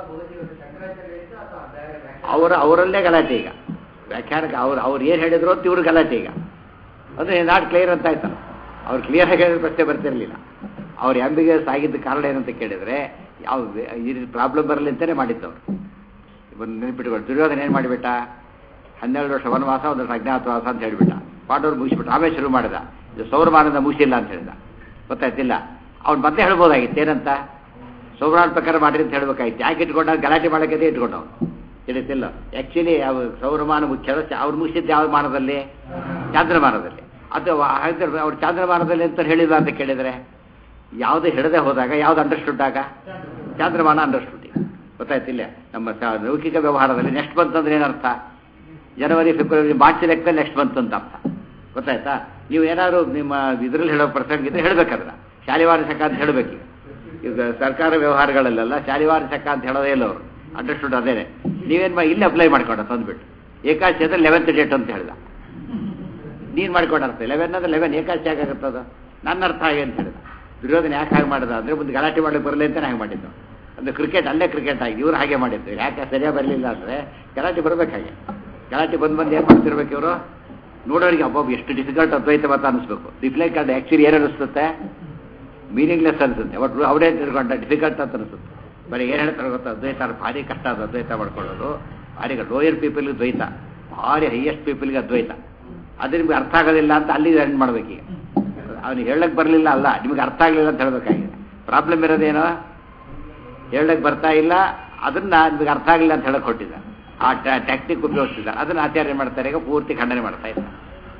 ಅವರ ಅವರಲ್ಲೇ ಗಲಾಟೆ ಈಗ ವ್ಯಾಖ್ಯಾನಕ್ಕೆ ಅವ್ರು ಅವ್ರು ಏನು ಹೇಳಿದ್ರು ಅಂತ ಇವ್ರು ಗಲಾಟೆ ಈಗ ಅಂದರೆ ನಾಟ್ ಕ್ಲಿಯರ್ ಅಂತ ಆಯ್ತಲ್ಲ ಅವ್ರು ಕ್ಲಿಯರ್ ಆಗಿ ಹೇಳಿದ ಪ್ರಶ್ನೆ ಬರ್ತಿರಲಿಲ್ಲ ಅವ್ರು ಎಂಬಿಗೆ ಆಗಿದ್ದ ಕಾರಣ ಏನಂತ ಕೇಳಿದ್ರೆ ಯಾವ ಈ ರೀತಿ ಪ್ರಾಬ್ಲಮ್ ಬರಲಿ ಅಂತಲೇ ಮಾಡಿದ್ದವ್ರು ಒಂದು ನೆನ್ಪಿಟ್ಕೊಂಡು ದುರ್ಯೋಧನ ಏನು ಮಾಡಿಬಿಟ್ಟ ಹನ್ನೆರಡು ವರ್ಷ ವನವಾಸ ಒಂದು ವರ್ಷ ಅಜ್ಞಾತವಾಸ ಅಂತ ಹೇಳಿಬಿಟ್ಟ ಪಾಂಡವರು ಮುಗಿಸ್ಬಿಟ್ಟು ಆಮೇಲೆ ಶುರು ಮಾಡಿದ ಇದು ಸೌರಮಾನದ ಮುಗಿಸಿಲ್ಲ ಅಂತ ಹೇಳಿದ ಗೊತ್ತಾಯ್ತಿಲ್ಲ ಅವ್ನು ಮತ್ತೆ ಹೇಳ್ಬೋದಾಗಿತ್ತು ಏನಂತ ಸೌರಾಣ ಪ್ರಕಾರ ಮಾಡಿರಿ ಅಂತ ಹೇಳ್ಬೇಕಾಗಿತ್ತು ಯಾಕೆ ಇಟ್ಕೊಂಡ ಗಲಾಟೆ ಮಾಡೋಕ್ಕೆ ಇಟ್ಕೊಂಡವ್ನು ತಿಳಿತಿಲ್ಲ ಆ್ಯಕ್ಚುಲಿ ಅವು ಸೌರಮಾನ ಮುಖ್ಯ ಅವ್ರು ಮುಗಿಸಿದ್ದು ಯಾವ ಮಾನದಲ್ಲಿ ಚಾಂದ್ರಮಾನದಲ್ಲಿ ಅದು ಹಾಗಿದ್ರೆ ಅವ್ರು ಚಾಂದ್ರಮಾನದಲ್ಲಿ ಅಂತ ಹೇಳಿಲ್ಲ ಅಂತ ಕೇಳಿದರೆ ಯಾವುದು ಹಿಡದೆ ಹೋದಾಗ ಯಾವ್ದು ಅಂಡರ್ಸ್ಟುಡ್ ಆಗ ಚಾಂದ್ರಮಾನ ಅಂಡರ್ಸ್ಟುಡ್ ಗೊತ್ತಾಯ್ತಿಲ್ಲ ನಮ್ಮ ಸ- ಲೌಕಿಕ ವ್ಯವಹಾರದಲ್ಲಿ ನೆಕ್ಸ್ಟ್ ಬಂತ್ ಅಂದ್ರೆ ಏನರ್ಥ ಜನವರಿ ಫೆಬ್ರವರಿ ಮಾರ್ಚ್ ಲೆಕ್ಕದಲ್ಲಿ ನೆಕ್ಸ್ಟ್ ಬಂತು ಅಂತ ಅರ್ಥ ಗೊತ್ತಾಯ್ತಾ ನೀವು ಏನಾದ್ರು ನಿಮ್ಮ ಇದರಲ್ಲಿ ಹೇಳೋ ಪ್ರಸಂಗ ಇದ್ರೆ ಹೇಳ್ಬೇಕಲ್ಲ ಶಾಲಿವಾರ್ಷಕ ಅಂತ ಹೇಳ್ಬೇಕು ಈಗ. ಈಗ ಸರ್ಕಾರ ವ್ಯವಹಾರಗಳಲ್ಲೆಲ್ಲ ಶಾಲಿವಾರ್ಷಕ ಅಂತ ಹೇಳೋದೇ ಇಲ್ಲ ಅವರು ಅಂಡರ್ಸ್ಟುಡ್ ಅದೇನೆ ನೀವೇನು ಮಾಡಿ ಇಲ್ಲಿ ಅಪ್ಲೈ ಮಾಡ್ಕೊಂಡ ತಂದ್ಬಿಟ್ಟು ಏಕಾದಶಿ ಅಂದ್ರೆ ಲೆವೆಂತ್ ಡೇಟ್ ಅಂತ ಹೇಳ್ದ ನೀನು ಮಾಡ್ಕೊಂಡು ಅರ್ಥ ಲೆವೆನ್ ಅಂದ್ರೆ ಲೆವೆನ್ ಏಕಾದಶಿ ಆಗಾಗುತ್ತದ ನನ್ನ ಅರ್ಥ ಹಾಗೆ ಅಂತ ಹೇಳಿದ ದುರ್ಯೋಧನ ಯಾಕೆ ಹಾಗೆ ಮಾಡಿದ ಅಂದ್ರೆ ಮುಂದೆ ಗಲಾಟೆ ಮಾಡಕ್ಕೆ ಬರಲಿ ಅಂತಾನೆ ಹಾಗೆ ಮಾಡಿದ್ದು ಅಂದ್ರೆ ಕ್ರಿಕೆಟ್ ಅಲ್ಲೇ ಕ್ರಿಕೆಟ್ ಆಗಿ ಇವ್ರು ಹಾಗೆ ಮಾಡಿದ್ದು ಯಾಕೆ ಸರಿಯಾಗಿ ಬರಲಿಲ್ಲ ಅಂದ್ರೆ ಗಲಾಟೆ ಬರ್ಬೇಕು ಹಾಗೆ ಗಲಾಟೆ ಬಂದು ಬಂದು ಏನು ಮಾಡ್ತಿರ್ಬೇಕು ಇವರು ನೋಡೋರಿಗೆ ಅಬ್ಬಬ್ಬ ಎಷ್ಟು ಡಿಫಿಕಲ್ಟ್ ಅದ್ವೈತ ಮತ ಅನಿಸ್ಬೇಕು ರಿಫ್ಲೆಕ್ಟ್ ಅದು ಆ್ಯಕ್ಚುಲಿ ಏನು ಅನಿಸುತ್ತೆ ಮೀನಿಂಗ್ಲೆಸ್ ಅನಿಸುತ್ತೆ ಒಟ್ಟು ಅವರೇ ತಿಳ್ಕೊಂಡ ಡಿಫಿಕಲ್ಟ್ ಅಂತ ಅನಿಸುತ್ತೆ ಬರೀ ಏನು ಹೇಳ್ತಾರೆ ಗೊತ್ತಾ ಅದ್ವೈತ ಅದು ಭಾರಿ ಕಷ್ಟ ಅದು ಅದ್ವೈತ ಮಾಡ್ಕೊಳ್ಳೋದು ಭಾರಿ ಲೋಯರ್ ಪೀಪಲ್ಗೆ ದ್ವೈತ ಭಾರಿ ಹೈಯೆಸ್ಟ್ ಪೀಪಲ್ಗೆ ಅದ್ವೈತ ಅದು ನಿಮ್ಗೆ ಅರ್ಥ ಆಗೋದಿಲ್ಲ ಅಂತ ಅಲ್ಲಿ ಎಂಡ್ ಮಾಡ್ಬೇಕೀಗ ಅವ್ನಿಗೆ ಹೇಳಕ್ ಬರಲಿಲ್ಲ ಅಲ್ಲ ನಿಮ್ಗೆ ಅರ್ಥ ಆಗಲಿಲ್ಲ ಅಂತ ಹೇಳ್ಬೇಕಾಗಿದೆ ಪ್ರಾಬ್ಲಮ್ ಇರೋದೇನೋ ಹೇಳಕ್ ಬರ್ತಾ ಇಲ್ಲ ಅದನ್ನ ನಿಮ್ಗೆ ಅರ್ಥ ಆಗಲಿಲ್ಲ ಅಂತ ಹೇಳಕ್ ಕೊಟ್ಟಿದ್ದ ಆ ಟ್ಯಾಕ್ಟಿಕ್ ಉಪಯೋಗಿಸಿದ ಅದನ್ನ ಆಚಾರ್ಯ ಮಾಡ್ತಾರೆ ಈಗ ಪೂರ್ತಿ ಖಂಡನೆ ಮಾಡ್ತಾ ಇದ್ದಾರೆ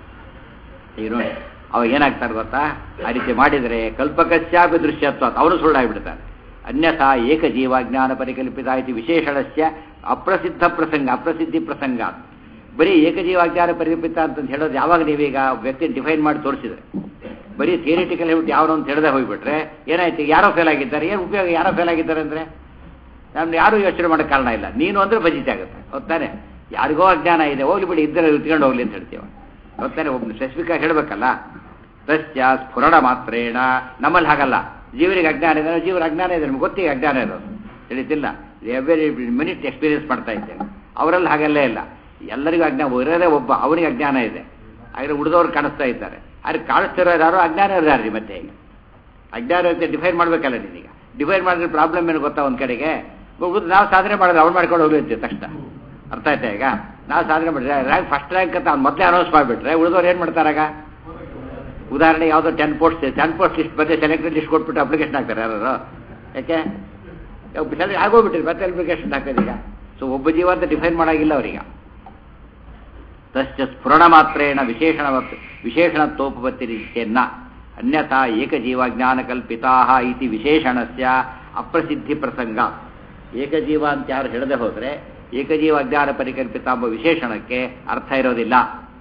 ಈಗ ನೋಡಿ ಅವಾಗ ಏನಾಗ್ತಾರೆ ಗೊತ್ತಾ ಆ ರೀತಿ ಮಾಡಿದರೆ ಕಲ್ಪಕಸ್ಯಾಪಿ ದೃಶ್ಯತ್ವ ಅವನು ಸುಳ್ಳಾಗ್ಬಿಡ್ತಾನೆ ಅನ್ಯಥಾ ಏಕಜೀವ ಜ್ಞಾನ ಪರಿಕಲ್ಪಿತ ಇತಿ ವಿಶೇಷಣಸ್ಯ ಅಪ್ರಸಿದ್ಧ ಪ್ರಸಂಗ ಅಪ್ರಸಿದ್ಧಿ ಪ್ರಸಂಗ ಬರೀ ಏಕಜೀವ ಜ್ಞಾನ ಪರಿಕಲ್ಪಿತ ಅಂತ ಹೇಳೋದು ಯಾವಾಗ ನೀವೀಗ ವ್ಯಕ್ತಿ ಡಿಫೈನ್ ಮಾಡಿ ತೋರಿಸಿದ್ರೆ ಬರೀ ಥಿಯರಿಟಿಕಲ್ ಹೇಳ್ಬಿಟ್ಟು ಯಾವನೋ ಅಂತ ಹೇಳದೆ ಹೋಗ್ಬಿಟ್ರೆ ಏನಾಯ್ತು ಈಗ ಯಾರೋ ಫೇಲ್ ಆಗಿದ್ದಾರೆ ಏನು ಉಪಯೋಗ ಯಾರೋ ಫೇಲ್ ಆಗಿದ್ದಾರೆ ಅಂದರೆ ನಾನು ಯಾರು ಯೋಚನೆ ಮಾಡೋಕ್ಕೆ ಕಾರಣ ಇಲ್ಲ ನೀನು ಅಂದ್ರೆ ಬಜಿತೆ ಆಗುತ್ತೆ ಹೊತ್ತಾನೆ ಯಾರಿಗೋ ಅಜ್ಞಾನ ಇದೆ ಹೋಗ್ಲಿ ಬಿಡಿ ಇದ್ದರೆ ಇಟ್ಕೊಂಡು ಹೋಗ್ಲಿ ಅಂತ ಹೇಳ್ತೀವಿ ಹೊತ್ತಾನೆ ಒಬ್ಬನು ಸ್ಪೆಸಿಫಿಕ್ ಆಗಿ ಹೇಳಬೇಕಲ್ಲ ತಸ್ಯ ಸ್ಫುರಣ ಮಾತ್ರೇಣ ನಮ್ಮಲ್ಲಿ ಹಾಗಲ್ಲ ಜೀವರಿಗೆ ಅಜ್ಞಾನ ಇದೆ ಜೀವರ ಅಜ್ಞಾನ ಇದೆ ನಮ್ಗೆ ಗೊತ್ತಿಗೆ ಅಜ್ಞಾನ ಇರೋದು ತಿಳಿತಿಲ್ಲ ಎವ್ರಿ ಮಿನಿಟ್ ಎಕ್ಸ್ಪೀರಿಯನ್ಸ್ ಮಾಡ್ತಾ ಇದ್ದೇವೆ ಅವರಲ್ಲಿ ಹಾಗೆಲ್ಲ ಇಲ್ಲ ಎಲ್ಲರಿಗೂ ಅಜ್ಞಾನ ಇರೋದೇ ಒಬ್ಬ ಅವನಿಗೆ ಅಜ್ಞಾನ ಇದೆ ಆದರೆ ಉಳಿದವ್ರು ಕಾಣಿಸ್ತಾ ಇದ್ದಾರೆ ಆದರೆ ಕಾಣಿಸ್ತಿರೋ ಯಾರು ಅಜ್ಞಾನ ಇದ್ದಾರೆ ರೀ ಮತ್ತೆ ಈಗ ಅಜ್ಞಾನ ಅಂತ ಡಿಫೈನ್ ಮಾಡಬೇಕಲ್ಲ ನೀನೀಗ ಡಿಫೈನ್ ಮಾಡಿದ್ರೆ ಪ್ರಾಬ್ಲಮ್ ಏನು ಗೊತ್ತಾ ಒಂದು ಕಡೆಗೆ ಉಳ್ದು ನಾವು ಸಾಧನೆ ಮಾಡೋದು ಅವ್ನು ಮಾಡ್ಕೊಂಡು ಹೋಗ್ಲಿ ಅಂತೀವಿ ತಕ್ಷಣ ಅರ್ಥ ಆಯ್ತಾ ಈಗ ನಾವು ಸಾಧನೆ ಮಾಡಿದ್ರೆ ರ್ಯಾಂಕ್ ಫಸ್ಟ್ ರ್ಯಾಂಕ್ ಅಂತ ಅವ್ನು ಮೊದಲೇ ಅನೌನ್ಸ್ ಮಾಡಿಬಿಟ್ರೆ ಉಳಿದವ್ರು ಏನು ಮಾಡ್ತಾರಾಗ ಉದಾಹರಣೆ ಯಾವುದೋ ten post ten post list ಬಂದರೆ ಸೆಲೆಕ್ಟೆಡ್ ಲಿಸ್ಟ್ ಕೊಟ್ಬಿಟ್ಟು ಅಪ್ಲಿಕೇಶನ್ ಹಾಕ್ತಾರೆ ಯಾರು ಯಾಕೆ ಸೆಲೆಕ್ಟ್ ಆಗೋಗ್ಬಿಟ್ಟಿರಿ ಮತ್ತೆ ಅಪ್ಲಿಕೇಶನ್ ಹಾಕೋದೀಗ ಸೊ ಒಬ್ಬ ಜೀವ ಅಂತ ಡಿಫೈನ್ ಮಾಡೋಂಗಿಲ್ಲ ಅವರೀಗ ತಸ್ಯ ಸ್ಫುರಣ ಮಾತ್ರೇಣ ವಿಶೇಷಣ ವಿಶೇಷಣತ್ವೋಪತ್ತಿ ರೀತಿಯನ್ನ ಅನ್ಯಥಾ ಏಕಜೀವಜ್ಞಾನ ಕಲ್ಪಿತಾ ಇತಿ ವಿಶೇಷಣಸ್ಯ ಅಪ್ರಸಿದ್ಧಿ ಪ್ರಸಂಗ ಏಕಜೀವ ಅಂತ ಯಾರು ಹೇಳದೆ ಹೋದರೆ ಏಕಜೀವ ಅಜ್ಞಾನ ಪರಿಕಲ್ಪಿತ ಎಂಬ ವಿಶೇಷಣಕ್ಕೆ ಅರ್ಥ ಇರೋದಿಲ್ಲ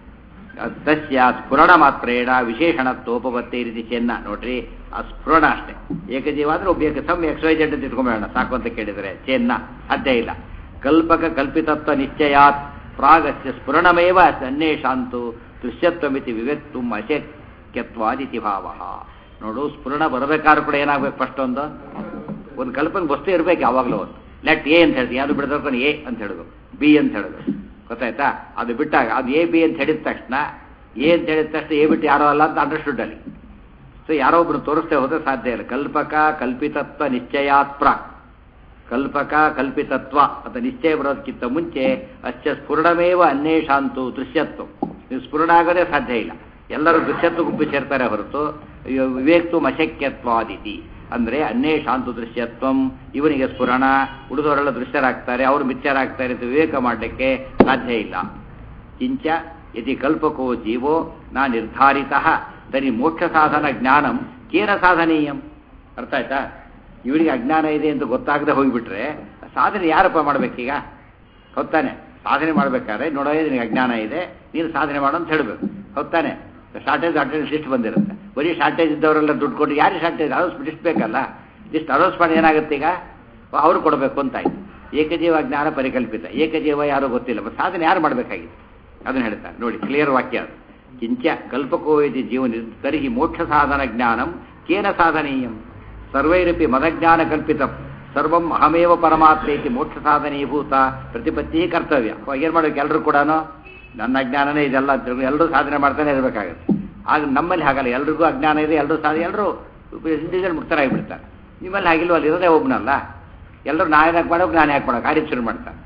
ತಸ್ಯ ಸ್ಫುರಣ ಮಾತ್ರೇಣ ವಿಶೇಷಣತ್ವೋಪಪತ್ತೇ ರೀತಿ ಚೆನ್ನ ನೋಡ್ರಿ ಆ ಸ್ಫುರಣ ಅಷ್ಟೇ ಏಕಜೀವ ಅಂದ್ರೆ ಒಬ್ಬ ಸಮ್ ಎಕ್ಸ್ ವೈ ಜೆಡ್ ಅಂತ ಇಟ್ಕೊಂಬೇಡ ಸಾಕು ಅಂತ ಕೇಳಿದರೆ ಚೆನ್ನ ಸಾಧ್ಯ ಇಲ್ಲ ಕಲ್ಪಕ ಕಲ್ಪಿತತ್ವ ನಿಶ್ಚಯಾತ್ ಪ್ರಾಗಸ್ಯ ಸ್ಫುರಣಮೇವ ಅನ್ಯೇಷಾಂತು ದೃಶ್ಯತ್ವಮಿತಿ ವಿವ್ಯಕ್ತು ಅಶಕ್ಯತ್ವಾದಿತಿ ಭಾವ ನೋಡು ಸ್ಫುರಣ ಬರಬೇಕಾದ್ರೂ ಕೂಡ ಏನಾಗಬೇಕು ಫಸ್ಟ್ ಒಂದು ಒಂದು ಕಲ್ಪನೆ ವಸ್ತು ಇರಬೇಕು ಯಾವಾಗಲೂ ಒಂದು ಲೆಟ್ ಎ ಅಂತ ಹೇಳ್ತೀವಿ ಅದು ಬಿಡದರ್ಕೊಂಡು ಎ ಅಂತ ಹೇಳೋದು ಬಿ ಅಂತ ಹೇಳೋದು ಗೊತ್ತಾಯ್ತಾ ಅದು ಬಿಟ್ಟಾಗ ಅದು ಎ ಬಿ ಅಂತ ಹೇಳಿದ ತಕ್ಷಣ ಎ ಅಂತ ಹೇಳಿದ ತಕ್ಷಣ ಎ ಬಿಟ್ಟು ಯಾರೋ ಅಲ್ಲ ಅಂತ ಅಂಡರ್ಸ್ಟುಡ್ ಅಲ್ಲಿ ಸೊ ಯಾರೋ ಒಬ್ರು ತೋರಿಸ್ತೇ ಹೋದ್ರೆ ಸಾಧ್ಯ ಇಲ್ಲ ಕಲ್ಪಕ ಕಲ್ಪಿತತ್ವ ನಿಶ್ಚಯಾತ್ ಪ್ರಾಕ್ ಕಲ್ಪಕ ಕಲ್ಪಿತತ್ವ ಅಂತ ನಿಶ್ಚಯ ಬರೋದಕ್ಕಿಂತ ಮುಂಚೆ ಅಚ್ಚ ಸ್ಫುರಣಮೇವ ಅನ್ಯೇಷಾಂತು ದೃಶ್ಯತ್ವ ನೀವು ಸ್ಫುರಣ ಆಗೋದೇ ಸಾಧ್ಯ ಇಲ್ಲ ಎಲ್ಲರೂ ದೃಶ್ಯತ್ವ ಗುಂಪು ಸೇರ್ತಾರೆ ಹೊರತು ವಿವೇಕ್ತು ಅಶಕ್ಯತ್ವಾದಿತಿ ಅಂದ್ರೆ ಅನ್ಯೇಷಾಂತು ದೃಶ್ಯತ್ವಂ ಇವನಿಗೆ ಸ್ಫುರಣ ಉಳಿದವರೆಲ್ಲ ದೃಶ್ಯರಾಗ್ತಾರೆ ಅವರು ಮಿಥ್ಯರಾಗ್ತಾರೆ ಅಂತ ವಿವೇಕ ಮಾಡಲಿಕ್ಕೆ ಸಾಧ್ಯ ಇಲ್ಲ ಕಿಂಚ ಯದಿ ಕಲ್ಪಕೋ ಜೀವೋ ನಾ ನಿರ್ಧಾರಿತ ತರಿ ಮೋಕ್ಷ ಸಾಧನ ಜ್ಞಾನಂ ಕೇನ ಸಾಧನೀಯಂ ಅರ್ಥ ಆಯ್ತಾ ಇವರಿಗೆ ಅಜ್ಞಾನ ಇದೆ ಅಂತ ಗೊತ್ತಾಗದೆ ಹೋಗಿಬಿಟ್ರೆ ಸಾಧನೆ ಯಾರಪ್ಪ ಮಾಡ್ಬೇಕೀಗ ಹೊತ್ತಾನೆ ಸಾಧನೆ ಮಾಡ್ಬೇಕಾದ್ರೆ ನೋಡೋ ನಿನಗೆ ಅಜ್ಞಾನ ಇದೆ ನೀನು ಸಾಧನೆ ಮಾಡು ಅಂತ ಹೇಳಬೇಕು ಹೊತ್ತಾನೆ ಶಾರ್ಟೇಜ್ ಅಟೆಂಡೆನ್ಸ್ ಲಿಸ್ಟ್ ಬಂದಿರುತ್ತೆ ಬರೀ ಶಾರ್ಟೇಜ್ ಇದ್ದವರೆಲ್ಲ ದುಡ್ಡು ಕೊಟ್ಟು ಯಾರಿಗೆ ಶಾರ್ಟೇಜ್ ಅನೌನ್ಸ್ ಲಿಸ್ಟ್ ಬೇಕಲ್ಲ ಲಿಸ್ಟ್ ಅನೌನ್ಸ್ ಮಾಡಿ ಏನಾಗುತ್ತೆ ಈಗ ಅವ್ರು ಕೊಡಬೇಕು ಅಂತ ಆಯ್ತು ಏಕಜೀವ ಜ್ಞಾನ ಪರಿಕಲ್ಪಿತ ಏಕಜೀವ ಯಾರು ಗೊತ್ತಿಲ್ಲ ಮತ್ತೆ ಸಾಧನೆ ಯಾರು ಮಾಡಬೇಕಾಗಿತ್ತು ಅದನ್ನು ಹೇಳ್ತಾರೆ ನೋಡಿ ಕ್ಲಿಯರ್ ವಾಕ್ಯ ಅದು ಕಿಂಚ ಕಲ್ಪಕೋ ಇತಿ ಜೀವನ ತರ್ಹಿ ಮೋಕ್ಷ ಸಾಧನ ಜ್ಞಾನಂ ಕೇನ ಸಾಧನೀಯಂ ಸರ್ವೈರಪಿ ಮದಜ್ಞಾನ ಕಲ್ಪಿತ ಸರ್ವಂ ಅಹಮೇವ ಪರಮಾತ್ಮ ಇತಿ ಮೋಕ್ಷ ಸಾಧನೀಭೂತ ಪ್ರತಿಪತ್ತಿ ಕರ್ತವ್ಯ ಏನು ಮಾಡ್ಬೇಕು ಎಲ್ಲರೂ ಕೂಡ ನನ್ನ ಅಜ್ಞಾನನೇ ಇದೆಲ್ಲ ಅಂತ ತಿಳ್ಕೊಂಡು ಎಲ್ಲರೂ ಸಾಧನೆ ಮಾಡ್ತಾನೆ ಇರಬೇಕಾಗುತ್ತೆ ಆಗ ನಮ್ಮಲ್ಲಿ ಹಾಗಲ್ಲ ಎಲ್ರಿಗೂ ಅಜ್ಞಾನ ಇದೆ ಎಲ್ಲರೂ ಸಾಧನೆ ಎಲ್ಲರೂ ಇಂಡಿವಿಜುವಲ್ ಮುಕ್ತರಾಗಿಬಿಡ್ತಾರೆ ನಿಮ್ಮಲ್ಲಿ ಹಾಗಿಲ್ವ ಅಲ್ಲಿ ಇರೋದೇ ಒಬ್ಬನಲ್ಲ ಎಲ್ಲರೂ ನಾನು ಯಾಕೆ ಮಾಡೋಕೆ ನಾನು ಯಾಕೆ ಮಾಡೋಕೆ ಕಾರ್ಯ ಶುರು ಮಾಡ್ತಾರೆ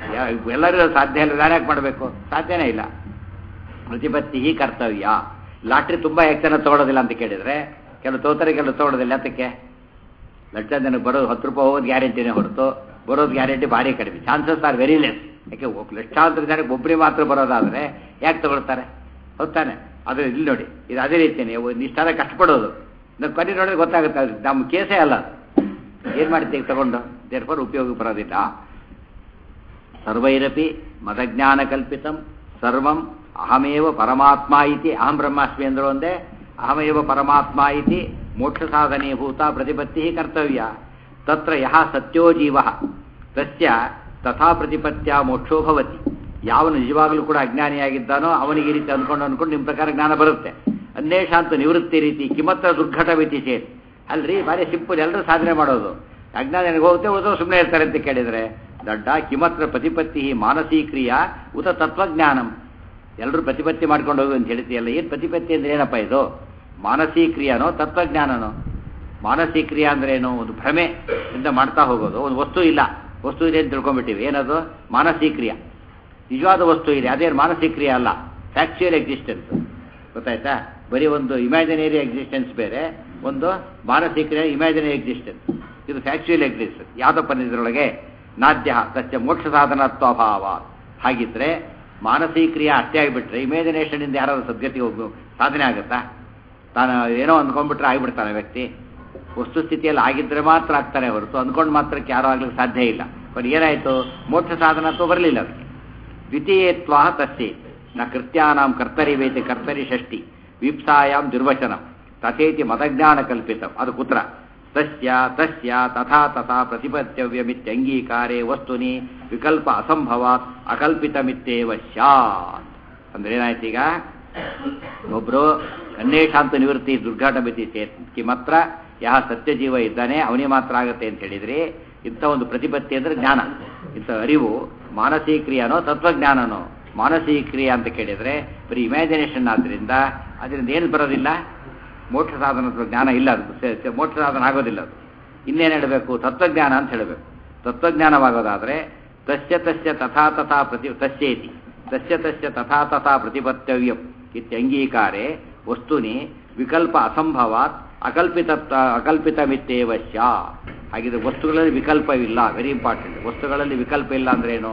ಎಲ್ಲರೂ ಸಾಧ್ಯ ಇಲ್ಲ ನಾನು ಯಾಕೆ ಮಾಡಬೇಕು ಸಾಧ್ಯನೇ ಇಲ್ಲ ಪ್ರತಿಪತ್ತಿ ಕರ್ತವ್ಯ ಲಾಟ್ರಿ ತುಂಬ ಯಾಕೆ ಜನ ತೊಗೊಳೋದಿಲ್ಲ ಅಂತ ಕೇಳಿದರೆ ಕೆಲವು ತೋತಾರೆ ಕೆಲವು ತೊಗೊಳೋದಿಲ್ಲ ಅದಕ್ಕೆ ಲಕ್ಷ ಜನಕ್ಕೆ ಬರೋದು ಹತ್ತು ರೂಪಾಯಿ ಹೋಗೋದು ಗ್ಯಾರಂಟಿನೇ ಹೊರತು ಬರೋದು ಗ್ಯಾರಂಟಿ ಭಾರಿ ಕಡಿಮೆ ಚಾನ್ಸಸ್ ಆರ್ ವೆರಿ ಲೆಸ್ ಯಾಕೆ ಲಕ್ಷಾಂತರ ಜನಕ್ಕೆ ಒಬ್ಬರಿಗೆ ಮಾತ್ರ ಬರೋದಾದರೆ ಯಾಕೆ ತಗೊಳ್ತಾರೆ ಹೊತ್ತಾನೆ ಅದು ಇಲ್ಲಿ ನೋಡಿ ಇದು ಅದೇ ರೀತಿಯೇ ಇಷ್ಟಾದ ಕಷ್ಟಪಡೋದು ನಾವು ಕೊನೆ ನೋಡಿದ್ರೆ ಗೊತ್ತಾಗುತ್ತೆ ಅದು ನಮ್ಮ ಕೇಸೇ ಅಲ್ಲ ಏನು ಮಾಡ್ತೀವಿ ತಗೊಂಡು ದೇರ್ಫರ್ ಉಪಯೋಗ ಬರೋದಿಲ್ಲ ಸರ್ವೈರಪಿ ಮದಜ್ಞಾನ ಕಲ್ಪಿತಂ ಸರ್ವಂ ಅಹಮೇವ ಪರಮಾತ್ಮ ಇತಿ ಅಹಂ ಬ್ರಹ್ಮಾಸ್ಮಿ ಅಂದ್ರು ಒಂದೇ ಅಹಮೇವ ಪರಮಾತ್ಮ ಇತಿ ಮೋಕ್ಷ ಸಾಧನೀಭೂತ ಪ್ರತಿಪತ್ತಿ ಕರ್ತವ್ಯ ತತ್ರ ಯಹ ಸತ್ಯೋ ಜೀವ ತಸ್ಯ ತಥಾ ಪ್ರತಿಪತ್ಯ ಮೋಕ್ಷೋ ಭವತಿ ಯಾವನು ನಿಜವಾಗಲೂ ಕೂಡ ಅಜ್ಞಾನಿಯಾಗಿದ್ದಾನೋ ಅವನಿಗೆ ಈ ರೀತಿ ಅಂದ್ಕೊಂಡು ಅಂದ್ಕೊಂಡು ನಿಮ್ಮ ಪ್ರಕಾರ ಜ್ಞಾನ ಬರುತ್ತೆ ಅನ್ವೇಷಾಂತ ನಿವೃತ್ತಿ ರೀತಿ ಕಿಮತ್ರ ದುರ್ಘಟವಿತಿ ಚೇತ್ ಅಲ್ರಿ ಭಾರಿ ಸಿಂಪಲ್ ಎಲ್ಲರೂ ಸಾಧನೆ ಮಾಡೋದು ಅಜ್ಞಾನ ನನಗೆ ಹೋಗುತ್ತೆ ಓದೋ ಸುಮ್ಮನೆ ಇರ್ತಾರೆ ಅಂತ ಕೇಳಿದರೆ ದಡ್ಡ ಕಿಮತ್ರ ಪ್ರತಿಪತ್ತಿ ಮಾನಸೀಕ್ರಿಯಾ ಉತ ತತ್ವಜ್ಞಾನಂ ಎಲ್ಲರೂ ಪ್ರತಿಪತ್ತಿ ಮಾಡ್ಕೊಂಡು ಹೋಗು ಅಂತ ಹೇಳ್ತೀಯಲ್ಲ ಏನು ಪ್ರತಿಪತ್ತಿ ಅಂದ್ರೆ ಏನಪ್ಪ ಇದು ಮಾನಸೀಕ್ರಿಯಾನೋ ತತ್ವಜ್ಞಾನನೋ ಮಾನಸೀಕ್ರಿಯಾ ಅಂದ್ರೆ ಏನು ಒಂದು ಭ್ರಮೆ ಇಂದ ಮಾಡ್ತಾ ಹೋಗೋದು ಒಂದು ವಸ್ತು ಇಲ್ಲ ವಸ್ತು ಇದೆ ಅಂತ ತಿಳ್ಕೊಂಡ್ಬಿಟ್ಟಿವಿ ಏನದು ಮಾನಸೀಕ್ರಿಯಾ ನಿಜವಾದ ವಸ್ತು ಇದೆ ಅದೇನು ಮಾನಸೀಕ್ರಿಯಾ ಅಲ್ಲ ಫ್ಯಾಕ್ಚುಯಲ್ ಎಕ್ಸಿಸ್ಟೆನ್ಸ್ ಗೊತ್ತಾಯ್ತಾ ಬರೀ ಒಂದು ಇಮ್ಯಾಜಿನರಿ ಎಕ್ಸಿಸ್ಟೆನ್ಸ್ ಬೇರೆ ಒಂದು ಮಾನಸಿಕ ಇಮ್ಯಾಜಿನರಿ ಎಕ್ಸಿಸ್ಟೆನ್ಸ್ ಇದು ಫ್ಯಾಕ್ಚುಯಲ್ ಎಕ್ಸಿಸ್ಟೆನ್ಸ್ ಯಾವುದಪ್ಪ ಇದರೊಳಗೆ ನಾದ್ಯ ತಚ್ಚ ಮೋಕ್ಷ ಸಾಧನತ್ವಭಾವ ಹಾಗಿದ್ರೆ ಮಾನಸಿಕ್ರಿಯೆ ಅಷ್ಟೇ ಆಗಿಬಿಟ್ರೆ ಇಮ್ಯಾಜಿನೇಷನ್ ಇಂದ ಯಾರಾದ್ರೂ ಸದ್ಗತಿ ಹೋಗಿ ಸಾಧನೆ ಆಗುತ್ತಾ ತಾನು ಏನೋ ಅಂದ್ಕೊಂಡ್ಬಿಟ್ರೆ ಆಗಿಬಿಡ್ತಾನೆ ವ್ಯಕ್ತಿ ವಸ್ತುಸ್ಥಿತಿಯಲ್ಲಿ ಆಗಿದ್ರೆ ಮಾತ್ರ ಆಗ್ತಾನೆ ಹೊರತು ಅಂದ್ಕೊಂಡು ಮಾತ್ರಕ್ಕೆ ಯಾರೂ ಆಗ್ಲಿಕ್ಕೆ ಸಾಧ್ಯ ಇಲ್ಲ ಬಟ್ ಏನಾಯಿತು ಮೋಕ್ಷ ಸಾಧನತ್ವ ಬರಲಿಲ್ಲ ಅದಕ್ಕೆ ದ್ವಿತೀಯತ್ವ ತಸ್ಯೆ ನ ಕೃತ್ಯಾನಾಂ ಕರ್ತರಿವೇತಿ ಕರ್ತರಿ ಷಷ್ಟಿ ವೀಪ್ಸಾಯಾಂ ದುರ್ವಚನಂ ತಥೇತಿ ಮತಜ್ಞಾನ ಕಲ್ಪಿತಂ ಅದು ಕುತ್ರ ತಸ್ಯ ತಸ್ಯ ತಥಾ ತಥಾ ಪ್ರತಿಪತ್ಯವ್ಯಮಿತ್ಯಂಗೀಕಾರೇ ವಸ್ತುನಿ ವಿಕಲ್ಪ ಅಸಂಭವಾತ್ ಅಕಲ್ಪಿತಮಿತ್ತೇವ ಸ್ಯಾತ್ ಅಂದ್ರೆ ಏನಾಯ್ತು ಈಗ ಒಬ್ರು ಅನ್ವೇಷಾಂತ ನಿವೃತ್ತಿ ದುರ್ಘಟ ಮಿತಿ ಕಿಮತ್ರ ಯಹ ಸತ್ಯಜೀವ ಇದ್ದಾನೆ ಅವನಿಗೆ ಮಾತ್ರ ಆಗುತ್ತೆ ಅಂತ ಹೇಳಿದ್ರಿ ಇಂಥ ಒಂದು ಪ್ರತಿಪತ್ತಿ ಅಂದ್ರೆ ಜ್ಞಾನ ಇಂಥ ಅರಿವು ಮಾನಸಿಕ್ರಿಯನೋ ತತ್ವಜ್ಞಾನನೋ ಮಾನಸಿಕ್ರಿಯೆ ಅಂತ ಕೇಳಿದ್ರೆ ಬರೀ ಇಮ್ಯಾಜಿನೇಷನ್ ಆದ್ರಿಂದ ಅದರಿಂದ ಏನು ಬರೋದಿಲ್ಲ ಮೋಕ್ಷ ಸಾಧನದ ಜ್ಞಾನ ಇಲ್ಲ ಅದು ಮೋಕ್ಷ ಸಾಧನ ಆಗೋದಿಲ್ಲ ಅದು ಇನ್ನೇನು ಹೇಳಬೇಕು ತತ್ವಜ್ಞಾನ ಅಂತ ಹೇಳಬೇಕು ತತ್ವಜ್ಞಾನವಾಗೋದಾದ್ರೆ ತಸ್ಯ ತಸ್ಯ ತಥಾ ತಥಾ ಪ್ರತಿ ತಸ್ಯೇತಿ ತಸ್ಯ ತಸ್ಯ ತಥಾ ತಥಾ ಪ್ರತಿಪತ್ತವ್ಯಂ ಇತ್ಯಂಗೀಕಾರೆ ವಸ್ತುನಿ ವಿಕಲ್ಪ ಅಸಂಭವಾತ್ ಅಕಲ್ಪಿತ ಅಕಲ್ಪಿತಮಿತ್ತೇವ ಸ್ಯಾ ಹಾಗಿದ್ರೆ ವಸ್ತುಗಳಲ್ಲಿ ವಿಕಲ್ಪವಿಲ್ಲ ವೆರಿ ಇಂಪಾರ್ಟೆಂಟ್ ವಸ್ತುಗಳಲ್ಲಿ ವಿಕಲ್ಪ ಇಲ್ಲ ಅಂದ್ರೆ ಏನು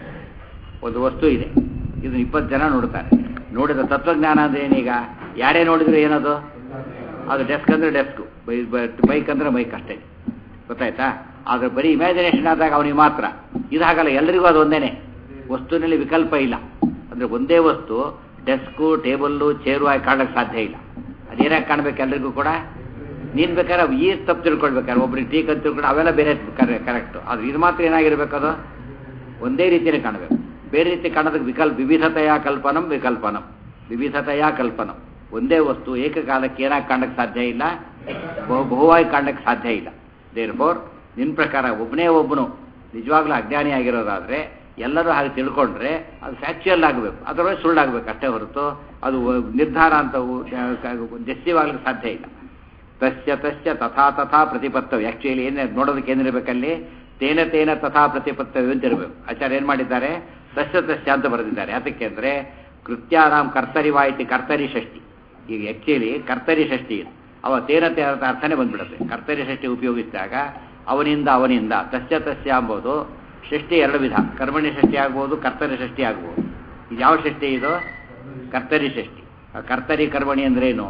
ಒಂದು ವಸ್ತು ಇದೆ ಇದನ್ನ ಇಪ್ಪತ್ತು ಜನ ನೋಡ್ತಾರೆ ನೋಡಿದ ತತ್ವಜ್ಞಾನ ಅಂದ್ರೆ ಏನೀಗ ಯಾರೇ ನೋಡಿದ್ರು ಏನದು ಅದು ಡೆಸ್ಕ್ ಅಂದರೆ ಡೆಸ್ಕು ಬೈಕ್ ಅಂದರೆ ಬೈಕ್ ಅಷ್ಟೇ ಗೊತ್ತಾಯ್ತಾ ಆದರೆ ಬರೀ ಇಮ್ಯಾಜಿನೇಷನ್ ಆದಾಗ ಅವನಿಗೆ ಮಾತ್ರ ಇದು ಹಾಗಲ್ಲ ಎಲ್ಲರಿಗೂ ಅದು ಒಂದೇನೆ ವಸ್ತುವಿನಲ್ಲಿ ವಿಕಲ್ಪ ಇಲ್ಲ ಅಂದರೆ ಒಂದೇ ವಸ್ತು ಡೆಸ್ಕು ಟೇಬಲ್ಲು ಚೇರು ಆಗಿ ಕಾಣಕ್ಕೆ ಸಾಧ್ಯ ಇಲ್ಲ ಅದೇನಾಗಿ ಕಾಣಬೇಕು ಎಲ್ರಿಗೂ ಕೂಡ ನೀನು ಬೇಕಾದ್ರೆ ಈ ತಪ್ಪು ತಿಳ್ಕೊಳ್ಬೇಕಾದ್ರೆ ಒಬ್ರಿಗೆ ಟೀಕ್ ಅಂತ ತಿಳ್ಕೊಂಡು ಅವೆಲ್ಲ ಬೇರೆ ಕರೆಕ್ಟು ಅದು ಇದು ಮಾತ್ರ ಏನಾಗಿರ್ಬೇಕು ಅದು ಒಂದೇ ರೀತಿಯೇ ಕಾಣಬೇಕು ಬೇರೆ ರೀತಿ ಕಾಣೋದಕ್ಕೆ ವಿಕಲ್ಪ ವಿವಿಧತೆಯ ಕಲ್ಪನಂ ವಿಕಲ್ಪನಂ ವಿವಿಧತೆಯ ಕಲ್ಪನಂ ಒಂದೇ ವಸ್ತು ಏಕಕಾಲಕ್ಕೆ ಏನಾಗಿ ಕಾಣಕ್ಕೆ ಸಾಧ್ಯ ಇಲ್ಲ ಬಹು ಬಹುವಾಗಿ ಕಾಣಕ್ಕೆ ಸಾಧ್ಯ ಇಲ್ಲ ದೇರ್ ಫೋರ್ ನಿನ್ನ ಪ್ರಕಾರ ಒಬ್ಬನೇ ಒಬ್ಬನು ನಿಜವಾಗ್ಲೂ ಅಜ್ಞಾನಿ ಆಗಿರೋದಾದ್ರೆ ಎಲ್ಲರೂ ಹಾಗೆ ತಿಳ್ಕೊಂಡ್ರೆ ಅದು ಫ್ಯಾಕ್ಚುಯಲ್ ಆಗಬೇಕು ಅದರೊಳಗೆ ಸುಳ್ಳಾಗಬೇಕು ಅಷ್ಟೇ ಹೊರತು ಅದು ನಿರ್ಧಾರ ಅಂತ ಜಸ್ಯವಾಗ್ಲಿಕ್ಕೆ ಸಾಧ್ಯ ಇಲ್ಲ ತಸ್ಯ ತಸ್ಯ ತಥಾ ತಥಾ ಪ್ರತಿಪತ್ತವ್ಯ ಆ್ಯಕ್ಚುಲಿ ಏನೇ ನೋಡೋದಕ್ಕೆ ಏನಿರಬೇಕಲ್ಲಿ ತೇನ ತೇನ ತಥಾ ಪ್ರತಿಪತ್ತವ್ಯ ಅಂತ ಇರಬೇಕು ಆಚಾರ್ಯ ಏನು ಮಾಡಿದ್ದಾರೆ ತಸ್ಯ ತಸ್ಯ ಅಂತ ಬರೆದಿದ್ದಾರೆ ಅದಕ್ಕೆ ಅಂದರೆ ಕೃತ್ಯಾನಾಂ ಕರ್ತರಿವಾಯಿತಿ ಕರ್ತರಿ ಷಷ್ಠಿ ಈಗ ಆ್ಯಕ್ಚುಲಿ ಕರ್ತರಿ ಷಷ್ಠಿ ಇದು ಅವ ತೇನ ತೇನ ಅರ್ಥನೇ ಬಂದ್ಬಿಡುತ್ತೆ ಕರ್ತರಿ ಷಷ್ಠಿ ಉಪಯೋಗಿಸಿದಾಗ ಅವನಿಂದ ಅವನಿಂದ ತಸ್ಯ ತಸ್ಯ ಅಂಬೋದು ಷಷ್ಠಿ ಎರಡು ವಿಧ ಕರ್ಮಣಿ ಷಷ್ಠಿ ಆಗ್ಬೋದು ಕರ್ತರಿ ಷಷ್ಠಿ ಆಗ್ಬೋದು ಇದು ಯಾವ ಷಷ್ಠಿ ಇದು ಕರ್ತರಿ ಷಷ್ಠಿ ಆ ಕರ್ತರಿ ಕರ್ಮಣಿ ಅಂದ್ರೇನು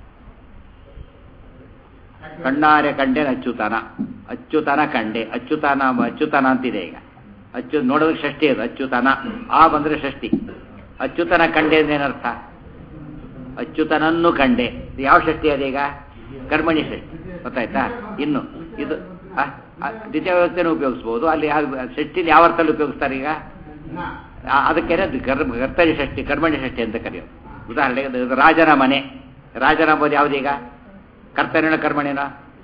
ಕಣ್ಣಾರೆ ಕಂಡೆ ಅಚ್ಯುತನ ಅಚ್ಯುತನ ಕಂಡೆ ಅಚ್ಯುತನ ಅಚ್ಯುತನ ಅಂತಿದೆ ಈಗ ಅಚ್ಚು ನೋಡೋದಕ್ಕೆ ಷಷ್ಠಿ ಅದು ಅಚ್ಯುತನ ಆ ಬಂದ್ರೆ ಷಷ್ಠಿ ಅಚ್ಯುತನ ಕಂಡೆ ಅಂದೇನರ್ಥ ಅಚ್ಯುತನನ್ನು ಕಂಡೆ ಇದು ಯಾವ ಷಷ್ಠಿ ಅದೀಗ ಕರ್ಮಣಿ ಷಷ್ಠಿ ಗೊತ್ತಾಯ್ತಾ ಇನ್ನು ಇದು ದ್ವಿತೀಯ ವ್ಯವಸ್ಥೆನೂ ಉಪಯೋಗಿಸ್ಬೋದು ಅಲ್ಲಿ ಷಷ್ಠಿಲಿ ಯಾವ ಅರ್ಥದಲ್ಲಿ ಉಪಯೋಗಿಸ್ತಾರೆ ಈಗ ಅದಕ್ಕೆ ಕರ್ತರಿ ಷಷ್ಠಿ ಕರ್ಮಣಿ ಷಷ್ಠಿ ಅಂತ ಕರೆಯೋದು ಉದಾಹರಣೆಗೆ ಇದು ರಾಜನ ಮನೆ ರಾಜನ ಅಂಬೋದು ಯಾವುದೀಗ ಕರ್ತನಿನ ಕರ್ಮಣಿನ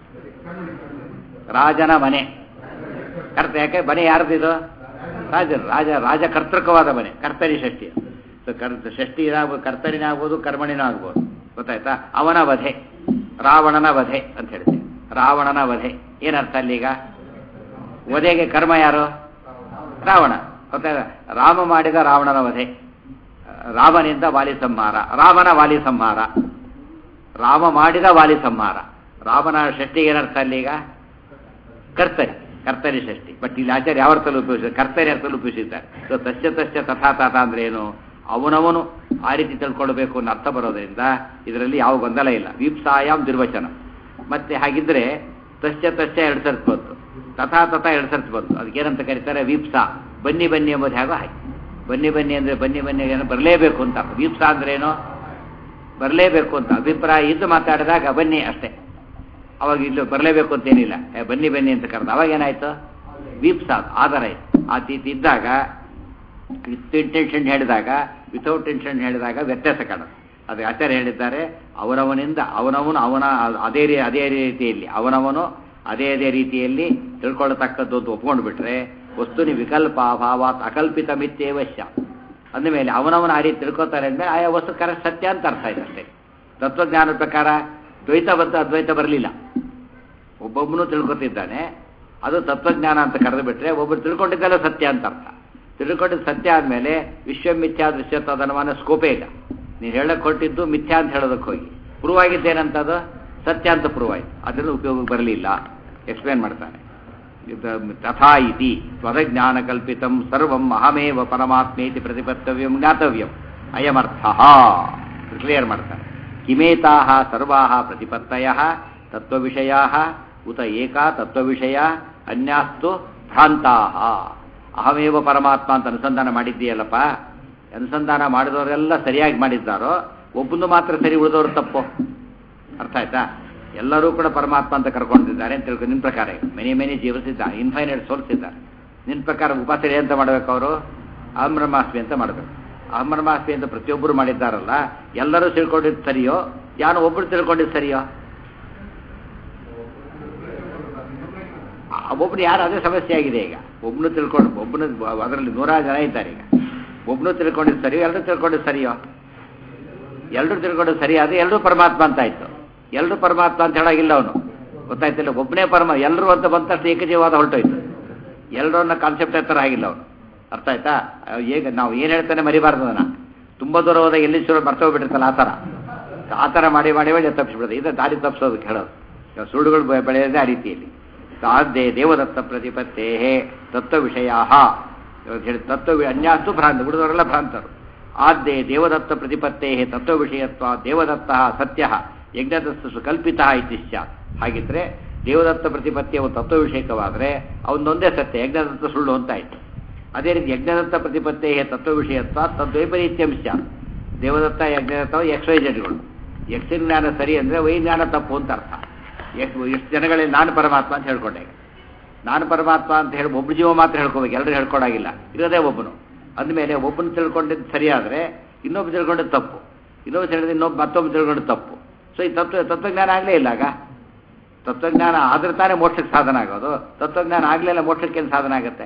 ರಾಜನ ಮನೆ ಕರ್ತ ಯಾಕೆ ಮನೆ ಯಾರ್ದಿದು ರಾಜನ ರಾಜ ರಾಜ ಕರ್ತೃಕವಾದ ಮನೆ ಕರ್ತರಿ ಷಷ್ಠಿ ಸೊ ಕರ್ತ ಷಷ್ಠಿ ಇದಾಗ್ಬೋದು ಕರ್ತರಿನ ಆಗ್ಬೋದು ಕರ್ಮಣಿನ ಆಗ್ಬೋದು ಗೊತ್ತಾಯ್ತಾ ಅವನ ವಧೆ ರಾವಣನ ವಧೆ ಅಂತ ಹೇಳ್ತೀವಿ ರಾವಣನ ವಧೆ ಏನರ್ಥ ಅಲ್ಲೀಗ ವಧೆಗೆ ಕರ್ಮ ಯಾರು ರಾವಣ ಗೊತ್ತಾಯ್ತಾ ರಾಮ ಮಾಡಿದ ರಾವಣನ ವಧೆ ರಾಮನಿಂದ ವಾಲಿ ಸಂಹಾರ ರಾಮನ ವಾಲಿ ಸಂಹಾರ ರಾಮ ಮಾಡಿದ ವಾಲಿ ಸಂಹಾರ ರಾಮನ ಷಷ್ಠಿ ಏನರ್ಥ ಅಲ್ಲೀಗ ಕರ್ತರಿ ಕರ್ತರಿ ಷಷ್ಠಿ ಬಟ್ ಇಲ್ಲಿ ಆಚಾರ್ಯ ಯಾವ ಅರ್ಥದಲ್ಲಿ ಉಪಯೋಗಿಸಿದ್ದಾರೆ ಕರ್ತರಿ ಅರ್ಥದಲ್ಲಿ ಉಪಯೋಗಿಸಿದ್ದಾರೆ ಸೊ ತಸ್ಯ ತಸ್ಯ ತಥಾ ತಾತ ಅಂದ್ರೆ ಏನು ಅವನವನು ಆ ರೀತಿ ತಿಳ್ಕೊಳ್ಬೇಕು ಅನ್ನೋ ಅರ್ಥ ಬರೋದ್ರಿಂದ ಇದರಲ್ಲಿ ಯಾವ ಗೊಂದಲ ಇಲ್ಲ ವೀಪ್ಸಾಯಾಮ್ ದುರ್ವಚನ ಮತ್ತೆ ಹಾಗಿದ್ರೆ ತಸ್ಯ ತಸ್ಯ ಎರಡು ಸರ್ತಿ ಬಂತು ತಥಾ ತಥಾ ಎರಡು ಸರ್ತಿ ಬಂತು ಅದಕ್ಕೇನಂತ ಕರೀತಾರೆ ವೀಪ್ಸಾ ಬನ್ನಿ ಬನ್ನಿ ಎಂಬುದು ಹೇಗೋ ಹಾಗೆ ಬನ್ನಿ ಬನ್ನಿ ಅಂದ್ರೆ ಬನ್ನಿ ಬನ್ನಿ ಏನೋ ಬರಲೇಬೇಕು ಅಂತ ವೀಪ್ಸಾ ಅಂದ್ರೆ ಏನು ಬರಲೇಬೇಕು ಅಂತ ಅಭಿಪ್ರಾಯ ಇದ್ದು ಮಾತಾಡಿದಾಗ ಬನ್ನಿ ಅಷ್ಟೇ ಅವಾಗ ಇಲ್ಲಿ ಬರಲೇಬೇಕು ಅಂತೇನಿಲ್ಲ ಬನ್ನಿ ಬನ್ನಿ ಅಂತ ಕರೆದ ಅವಾಗ ಏನಾಯ್ತು ವೀಪ್ಸಾ ಆಧಾರ ಆಯ್ತು ಆ ರೀತಿ ಇದ್ದಾಗ ವಿತ್ ಇಂಟೆನ್ಷನ್ ಹೇಳಿದಾಗ ವಿತೌಟ್ ಟೆನ್ಷನ್ ಹೇಳಿದಾಗ ವ್ಯತ್ಯಾಸ ಕಾಣುತ್ತೆ ಅದು ಆಚಾರ್ಯ ಹೇಳಿದ್ದಾರೆ ಅವನವನಿಂದ ಅವನವನು ಅವನ ಅದೇ ರೀ ಅದೇ ರೀತಿಯಲ್ಲಿ ಅವನವನು ಅದೇ ಅದೇ ರೀತಿಯಲ್ಲಿ ತಿಳ್ಕೊಳ್ಳತಕ್ಕದ್ದು ಅಂತ ಒಪ್ಕೊಂಡು ಬಿಟ್ರೆ ವಸ್ತುನಿ ವಿಕಲ್ಪ ಅಭಾವಾತ್ ಅಕಲ್ಪಿತ ಮಿತ್ಯೇವಶ್ಯ ಅಂದಮೇಲೆ ಅವನವನ ಆ ರೀತಿ ತಿಳ್ಕೊತಾರೆ ಅಂದಮೇಲೆ ಆಯಾ ವಸ್ತು ಕರೆಕ್ಟ್ ಸತ್ಯ ಅಂತ ಅರ್ಥ ಇದೆ ಅಷ್ಟೇ ತತ್ವಜ್ಞಾನದ ಪ್ರಕಾರ ದ್ವೈತ ಬಂತು ಅದ್ವೈತ ಬರಲಿಲ್ಲ ಒಬ್ಬೊಬ್ಬನು ತಿಳ್ಕೊತಿದ್ದಾನೆ ಅದು ತತ್ವಜ್ಞಾನ ಅಂತ ಕರೆದು ಬಿಟ್ರೆ ಒಬ್ಬರು ತಿಳ್ಕೊಂಡಿದ್ದೆಲ್ಲ ಸತ್ಯ ಅಂತ ಅರ್ಥ ತಿಳ್ಕೊಂಡಿದ್ದು ಸತ್ಯ ಆದಮೇಲೆ ವಿಶ್ವ ಮಿಥ್ಯಾ ದೃಶ್ಯತ್ವದನಮಾನ ಸ್ಕೋಪೇ ಇಲ್ಲ ನೀನು ಹೇಳಕ್ಕೆ ಹೊರಟಿದ್ದು ಮಿಥ್ಯಾ ಅಂತ ಹೇಳೋದಕ್ಕೆ ಹೋಗಿ ಪ್ರೂವ್ ಆಗಿದ್ದೇನಂತದು ಸತ್ಯ ಅಂತ ಪ್ರೂವ್ ಆಯ್ತು ಅದರಿಂದ ಉಪಯೋಗಕ್ಕೆ ಬರಲಿಲ್ಲ ಎಕ್ಸ್ಪ್ಲೇನ್ ಮಾಡ್ತಾನೆ ತಥಾ ಇತಿ ಸ್ವರಜ್ಞಾನ ಕಲ್ಪಿತಂ ಸರ್ವಂ ಅಹಮೇವ ಪರಮಾತ್ಮೇತಿ ಪ್ರತಿಪತ್ತವ್ಯಂ ಜ್ಞಾತವ್ಯಂ ಅಯಮರ್ಥ ಕ್ಲಿಯರ್ ಮಾಡ್ತಾರೆ ಕಿಮೇತಾ ಸರ್ವಾ ಪ್ರತಿಪತ್ತಯ ತತ್ವವಿಷಯ ಉತ ಏಕಾ ತತ್ವವಿಷಯ ಅನ್ಯಾಸ್ತು ಭ್ರಾಂತಾ ಅಹಮೇವ ಪರಮಾತ್ಮ ಅಂತ ಅನುಸಂಧಾನ ಮಾಡಿದ್ದೀಯಲ್ಲಪ್ಪ ಅನುಸಂಧಾನ ಮಾಡಿದವರೆಲ್ಲ ಸರಿಯಾಗಿ ಮಾಡಿದ್ದಾರೋ ಒಬ್ಬನು ಮಾತ್ರ ಸರಿ ಉಳಿದವರು ತಪ್ಪು ಅರ್ಥ ಆಯ್ತಾ ಎಲ್ಲರೂ ಕೂಡ ಪರಮಾತ್ಮ ಅಂತ ಕರ್ಕೊಂಡಿದ್ದಾರೆ ಅಂತ ತಿಳ್ಕೊಂಡು ನಿನ್ನ ಪ್ರಕಾರ ಮೆನಿ ಮೆನಿ ಜೀವಸ್ ಇದ್ದಾರೆ ಇನ್ಫೈನೈಟ್ ಸೋಲ್ಸ್ ಇದ್ದಾರೆ ನಿನ್ನ ಪ್ರಕಾರ ಉಪಾಸನೆ ಅಂತ ಮಾಡಬೇಕು ಅವರು ಅಹಮ್ರಮಾಸ್ಮಿ ಅಂತ ಮಾಡಬೇಕು ಅಹಮ್ರಮಾಸ್ಮಿ ಅಂತ ಪ್ರತಿಯೊಬ್ಬರು ಮಾಡಿದ್ದಾರಲ್ಲ ಎಲ್ಲರೂ ತಿಳ್ಕೊಂಡಿದ್ದು ಸರಿಯೋ ಯಾರು ಒಬ್ಬರು ತಿಳ್ಕೊಂಡಿದ್ದು ಸರಿಯೋ ಒಬ್ಬನು ಯಾರು ಅದೇ ಸಮಸ್ಯೆ ಆಗಿದೆ ಈಗ ಒಬ್ಬನು ತಿಳ್ಕೊಂಡು ಒಬ್ಬನು ಅದರಲ್ಲಿ ನೂರಾರು ಜನ ಇದ್ದಾರೆ ಈಗ ಒಬ್ಬನು ತಿಳ್ಕೊಂಡಿದ್ದು ಸರಿಯೋ ಎಲ್ಲರೂ ತಿಳ್ಕೊಂಡಿದ್ದು ಸರಿಯೋ ಎಲ್ಲರೂ ತಿಳ್ಕೊಂಡಿದ್ದು ಸರಿ ಅದು ಎಲ್ಲರೂ ಪರಮಾತ್ಮ ಅಂತ ಆಯ್ತು ಎಲ್ಲರೂ ಪರಮಾತ್ಮ ಅಂತ ಹೇಳಾಗಿಲ್ಲ ಅವನು ಗೊತ್ತಾಯ್ತಿಲ್ಲ ಒಬ್ಬನೇ ಪರಮ ಎಲ್ಲರೂ ಅಂತ ಬಂದಷ್ಟು ಏಕಜೀವಾದ ಹೊರಟೋಯ್ತು ಎಲ್ಲರನ್ನ ಕಾನ್ಸೆಪ್ಟ್ ಹತ್ರ ಆಗಿಲ್ಲ ಅವನು ಅರ್ಥ ಆಯ್ತಾ ಈಗ ನಾವು ಏನು ಹೇಳ್ತಾನೆ ಮರಿಬಾರ್ದು ಅದನ್ನ ತುಂಬ ದೂರ ಹೋದ ಎಲ್ಲಿ ಶುರು ಮರ್ತೋಗ್ಬಿಟ್ಟಿರ್ತಲ್ಲ ಆ ಥರ ಆ ಥರ ಮಾಡಿ ಮಾಡಿ ಮಾಡಿ ತಪ್ಪಿಸ್ಬಿಡೋದು ಇದು ದಾರಿ ತಪ್ಪಿಸೋದಕ್ಕೆ ಹೇಳೋದು ಸುಳ್ಳುಗಳು ಬೆಳೆಯೋದೇ ಆ ರೀತಿಯಲ್ಲಿ ಸಾಧ್ಯ ದೇವದತ್ತ ಪ್ರತಿಪತ್ತೇ ತತ್ವ ವಿಷಯ ಹೇಳಿ ತತ್ವ ಅನ್ಯಾಸ್ತು ಭ್ರಾಂತ ಉಳಿದವರೆಲ್ಲ ಭ್ರಾಂತರು ಆದ್ಯೆ ದೇವದತ್ತ ಪ್ರತಿಪತ್ತೇ ತತ್ವ ವಿಷಯತ್ವ ದೇವದತ್ತ ಸತ್ಯ ಯಜ್ಞದತ್ತ ಕಲ್ಪಿತ ಇತಿ ಸ್ಯಾತ್ ಹಾಗಿದ್ರೆ ದೇವದತ್ತ ಪ್ರತಿಪತ್ತಿಯ ಒಂದು ತತ್ವ ವಿಷಯಕವಾದರೆ ಅವನೊಂದೇ ಸತ್ಯ ಯಜ್ಞದತ್ತ ಸುಳ್ಳು ಅಂತ ಆಯ್ತು ಅದೇ ರೀತಿ ಯಜ್ಞದತ್ತ ಪ್ರತಿಪತ್ತೆಯ ತತ್ವ ವಿಷಯತ್ವ ತದ್ವೈಪರೀತ್ಯಂ ಸ್ಯಾತ್ ದೇವದತ್ತ ಯಜ್ಞದತ್ತ ಎಕ್ಸ್ ವೈ ಜಡ್ಗಳು ಎಕ್ಸಿನ ಜ್ಞಾನ ಸರಿ ಅಂದರೆ ವೈ ಜ್ಞಾನ ತಪ್ಪು ಅಂತ ಅರ್ಥ ಎಷ್ಟು ಎಷ್ಟು ಜನಗಳಲ್ಲಿ ನಾನು ಪರಮಾತ್ಮ ಅಂತ ಹೇಳ್ಕೊಂಡೆ ನಾನು ಪರಮಾತ್ಮ ಅಂತ ಹೇಳಿ ಒಬ್ಬ ಜೀವ ಮಾತ್ರ ಹೇಳ್ಕೋಬೇಕು ಎಲ್ಲರೂ ಹೇಳ್ಕೊಡಾಗಿಲ್ಲ ಇರೋದೇ ಒಬ್ಬನು ಅಂದಮೇಲೆ ಒಬ್ಬನು ತಿಳ್ಕೊಂಡಿದ್ದು ಸರಿಯಾದರೆ ಇನ್ನೊಬ್ಬ ತಿಳ್ಕೊಂಡಿದ್ದು ತಪ್ಪು ಇನ್ನೊಬ್ಬ ತಿಳಿದ್ರೆ ಇನ್ನೊಬ್ಬ ಮತ್ತೊಬ್ಬ ತಿಳ್ಕೊಂಡು ತಪ್ಪು ಸೊ ಈ ತತ್ವ ತತ್ವಜ್ಞಾನ ಆಗಲೇ ಇಲ್ಲ ಆಗ ತತ್ವಜ್ಞಾನ ಆದ್ರೆ ತಾನೇ ಮೋಕ್ಷಕ್ಕೆ ಸಾಧನ ಆಗೋದು ತತ್ವಜ್ಞಾನ ಆಗಲಿಲ್ಲ ಮೋಕ್ಷಕ್ಕೇನು ಸಾಧನ ಆಗುತ್ತೆ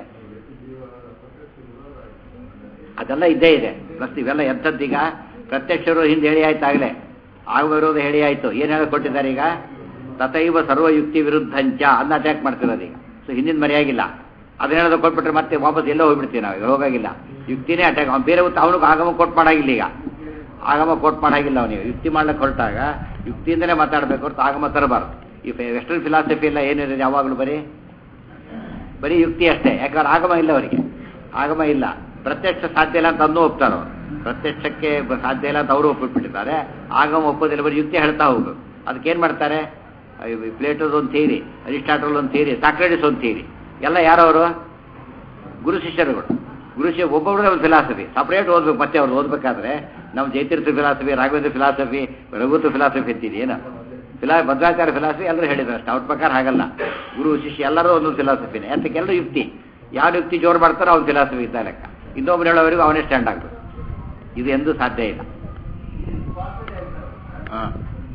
ಅದೆಲ್ಲ ಇದ್ದೇ ಇದೆ ಪ್ಲಸ್ ಇವೆಲ್ಲ ಎಂಥದ್ದೀಗ ಪ್ರತ್ಯಕ್ಷರು ಹಿಂದೆ ಹೇಳಿ ಆಯ್ತು ಆಗಲೇ ಆಗುವಿರೋದು ಹೇಳಿ ಆಯಿತು ಏನು ಹೇಳಿ ಕೊಟ್ಟಿದ್ದಾರೆ ಈಗ ತಥೈವ ಸರ್ವಯುಕ್ತಿ ವಿರುದ್ಧಂಚ ಅನ್ನ ಅಟ್ಯಾಕ್ ಮಾಡ್ತಿರೋದು ಈಗ ಸೊ ಹಿಂದಿನ ಮರೆಯಾಗಿಲ್ಲ ಅದನ್ನ ಹೇಳೋದು ಕೊಟ್ಬಿಟ್ರೆ ಮತ್ತೆ ವಾಪಸ್ ಎಲ್ಲೋ ಹೋಗ್ಬಿಡ್ತೀವಿ ನಾವು ಈಗ ಹೋಗಾಗಿಲ್ಲ ಯುಕ್ತಿನೇ ಅಟ್ಯಾಕ್ ಅವ್ನು ಬೇರೆ ಹೊತ್ತು ಅವನಿಗೆ ಆಗಮ ಕೊಟ್ ಮಾಡಾಗಿಲ್ಲ ಈಗ ಆಗಮ ಕೊಟ್ ಮಾಡಾಗಿಲ್ಲ ಅವನಿಗೆ ಯುಕ್ತಿ ಮಾಡ್ಲಿಕ್ಕೆ ಹೊರಟಾಗ ಯುಕ್ತಿಯಿಂದಲೇ ಮಾತಾಡಬೇಕು ಹೊರತು ಆಗಮ ತರಬಾರ್ದು ಈ ವೆಸ್ಟರ್ನ್ ಫಿಲಾಸಫಿ ಎಲ್ಲ ಏನಿದೆ ಯಾವಾಗಲೂ ಬರೀ ಬರೀ ಯುಕ್ತಿ ಅಷ್ಟೇ ಯಾಕಂದ್ರೆ ಆಗಮ ಇಲ್ಲ ಅವರಿಗೆ ಆಗಮ ಇಲ್ಲ ಪ್ರತ್ಯಕ್ಷ ಸಾಧ್ಯ ಇಲ್ಲ ಅಂತ ಅಂದು ಒಪ್ತಾರೆ ಅವರು ಪ್ರತ್ಯಕ್ಷಕ್ಕೆ ಸಾಧ್ಯ ಇಲ್ಲ ಅಂತ ಅವರು ಒಪ್ಪಿಬಿಟ್ಟಿದ್ದಾರೆ ಆಗಮ ಒಪ್ಪೋದಿಲ್ಲ ಬರೀ ಯುಕ್ತಿ ಹೇಳ್ತಾ ಹೋಗ್ಬೇಕು ಅದಕ್ಕೆ ಏನು ಮಾಡ್ತಾರೆ ಪ್ಲೇಟೋದು ಒಂದು ಥಿಯರಿ ಅರಿಸ್ಟಾಟಲ್ ಒಂದು ಥಿಯರಿ ಸಾಕ್ರೆಟಿಸ್ ಒಂದು ಥಿಯರಿ ಎಲ್ಲ ಯಾರವರು ಗುರು ಶಿಷ್ಯರುಗಳು ಗುರು ಶಿಷ್ಯ ಒಬ್ಬೊಬ್ಬರೇ ಒಂದು ಫಿಲಾಸಫಿ ಸಪ್ರೇಟ್ ಓದ್ಬೇಕು ಮತ್ತೆ ಅವ್ರು ಓದಬೇಕಾದ್ರೆ ನಮ್ಮ ಜಯತೀರ್ಥ ಫಿಲಾಸಫಿ ರಾಘವೇಂದ್ರ ಫಿಲಾಸಫಿ ರಘುತ್ವ ಫಿಲಾಸಫಿ ಅಂತೀನಿ ಏನು ಫಿಲಾ ಭದ್ರಾಚಾರ್ಯ ಫಿಲಾಸಫಿ ಎಲ್ಲರೂ ಹೇಳಿದ್ರು ಅಷ್ಟು ಅವ್ರ ಪ್ರಕಾರ ಹಾಗಲ್ಲ ಗುರು ಶಿಷ್ಯ ಎಲ್ಲರೂ ಒಂದೊಂದು ಫಿಲಾಸಫಿನೇ ಅದಕ್ಕೆ ಎಲ್ಲರೂ ಯುಕ್ತಿ ಯಾವ ಯುಕ್ತಿ ಜೋರು ಮಾಡ್ತಾರೋ ಅವ್ನ ಫಿಲಾಸಫಿ ಇದ್ದ ಲೆಕ್ಕ ಇನ್ನೊಬ್ರು ಹೇಳೋವರೆಗೂ ಅವನೇ ಸ್ಟ್ಯಾಂಡ್ ಆಗಬೇಕು ಇದು ಎಂದೂ ಸಾಧ್ಯ ಇಲ್ಲ ಹಾಂ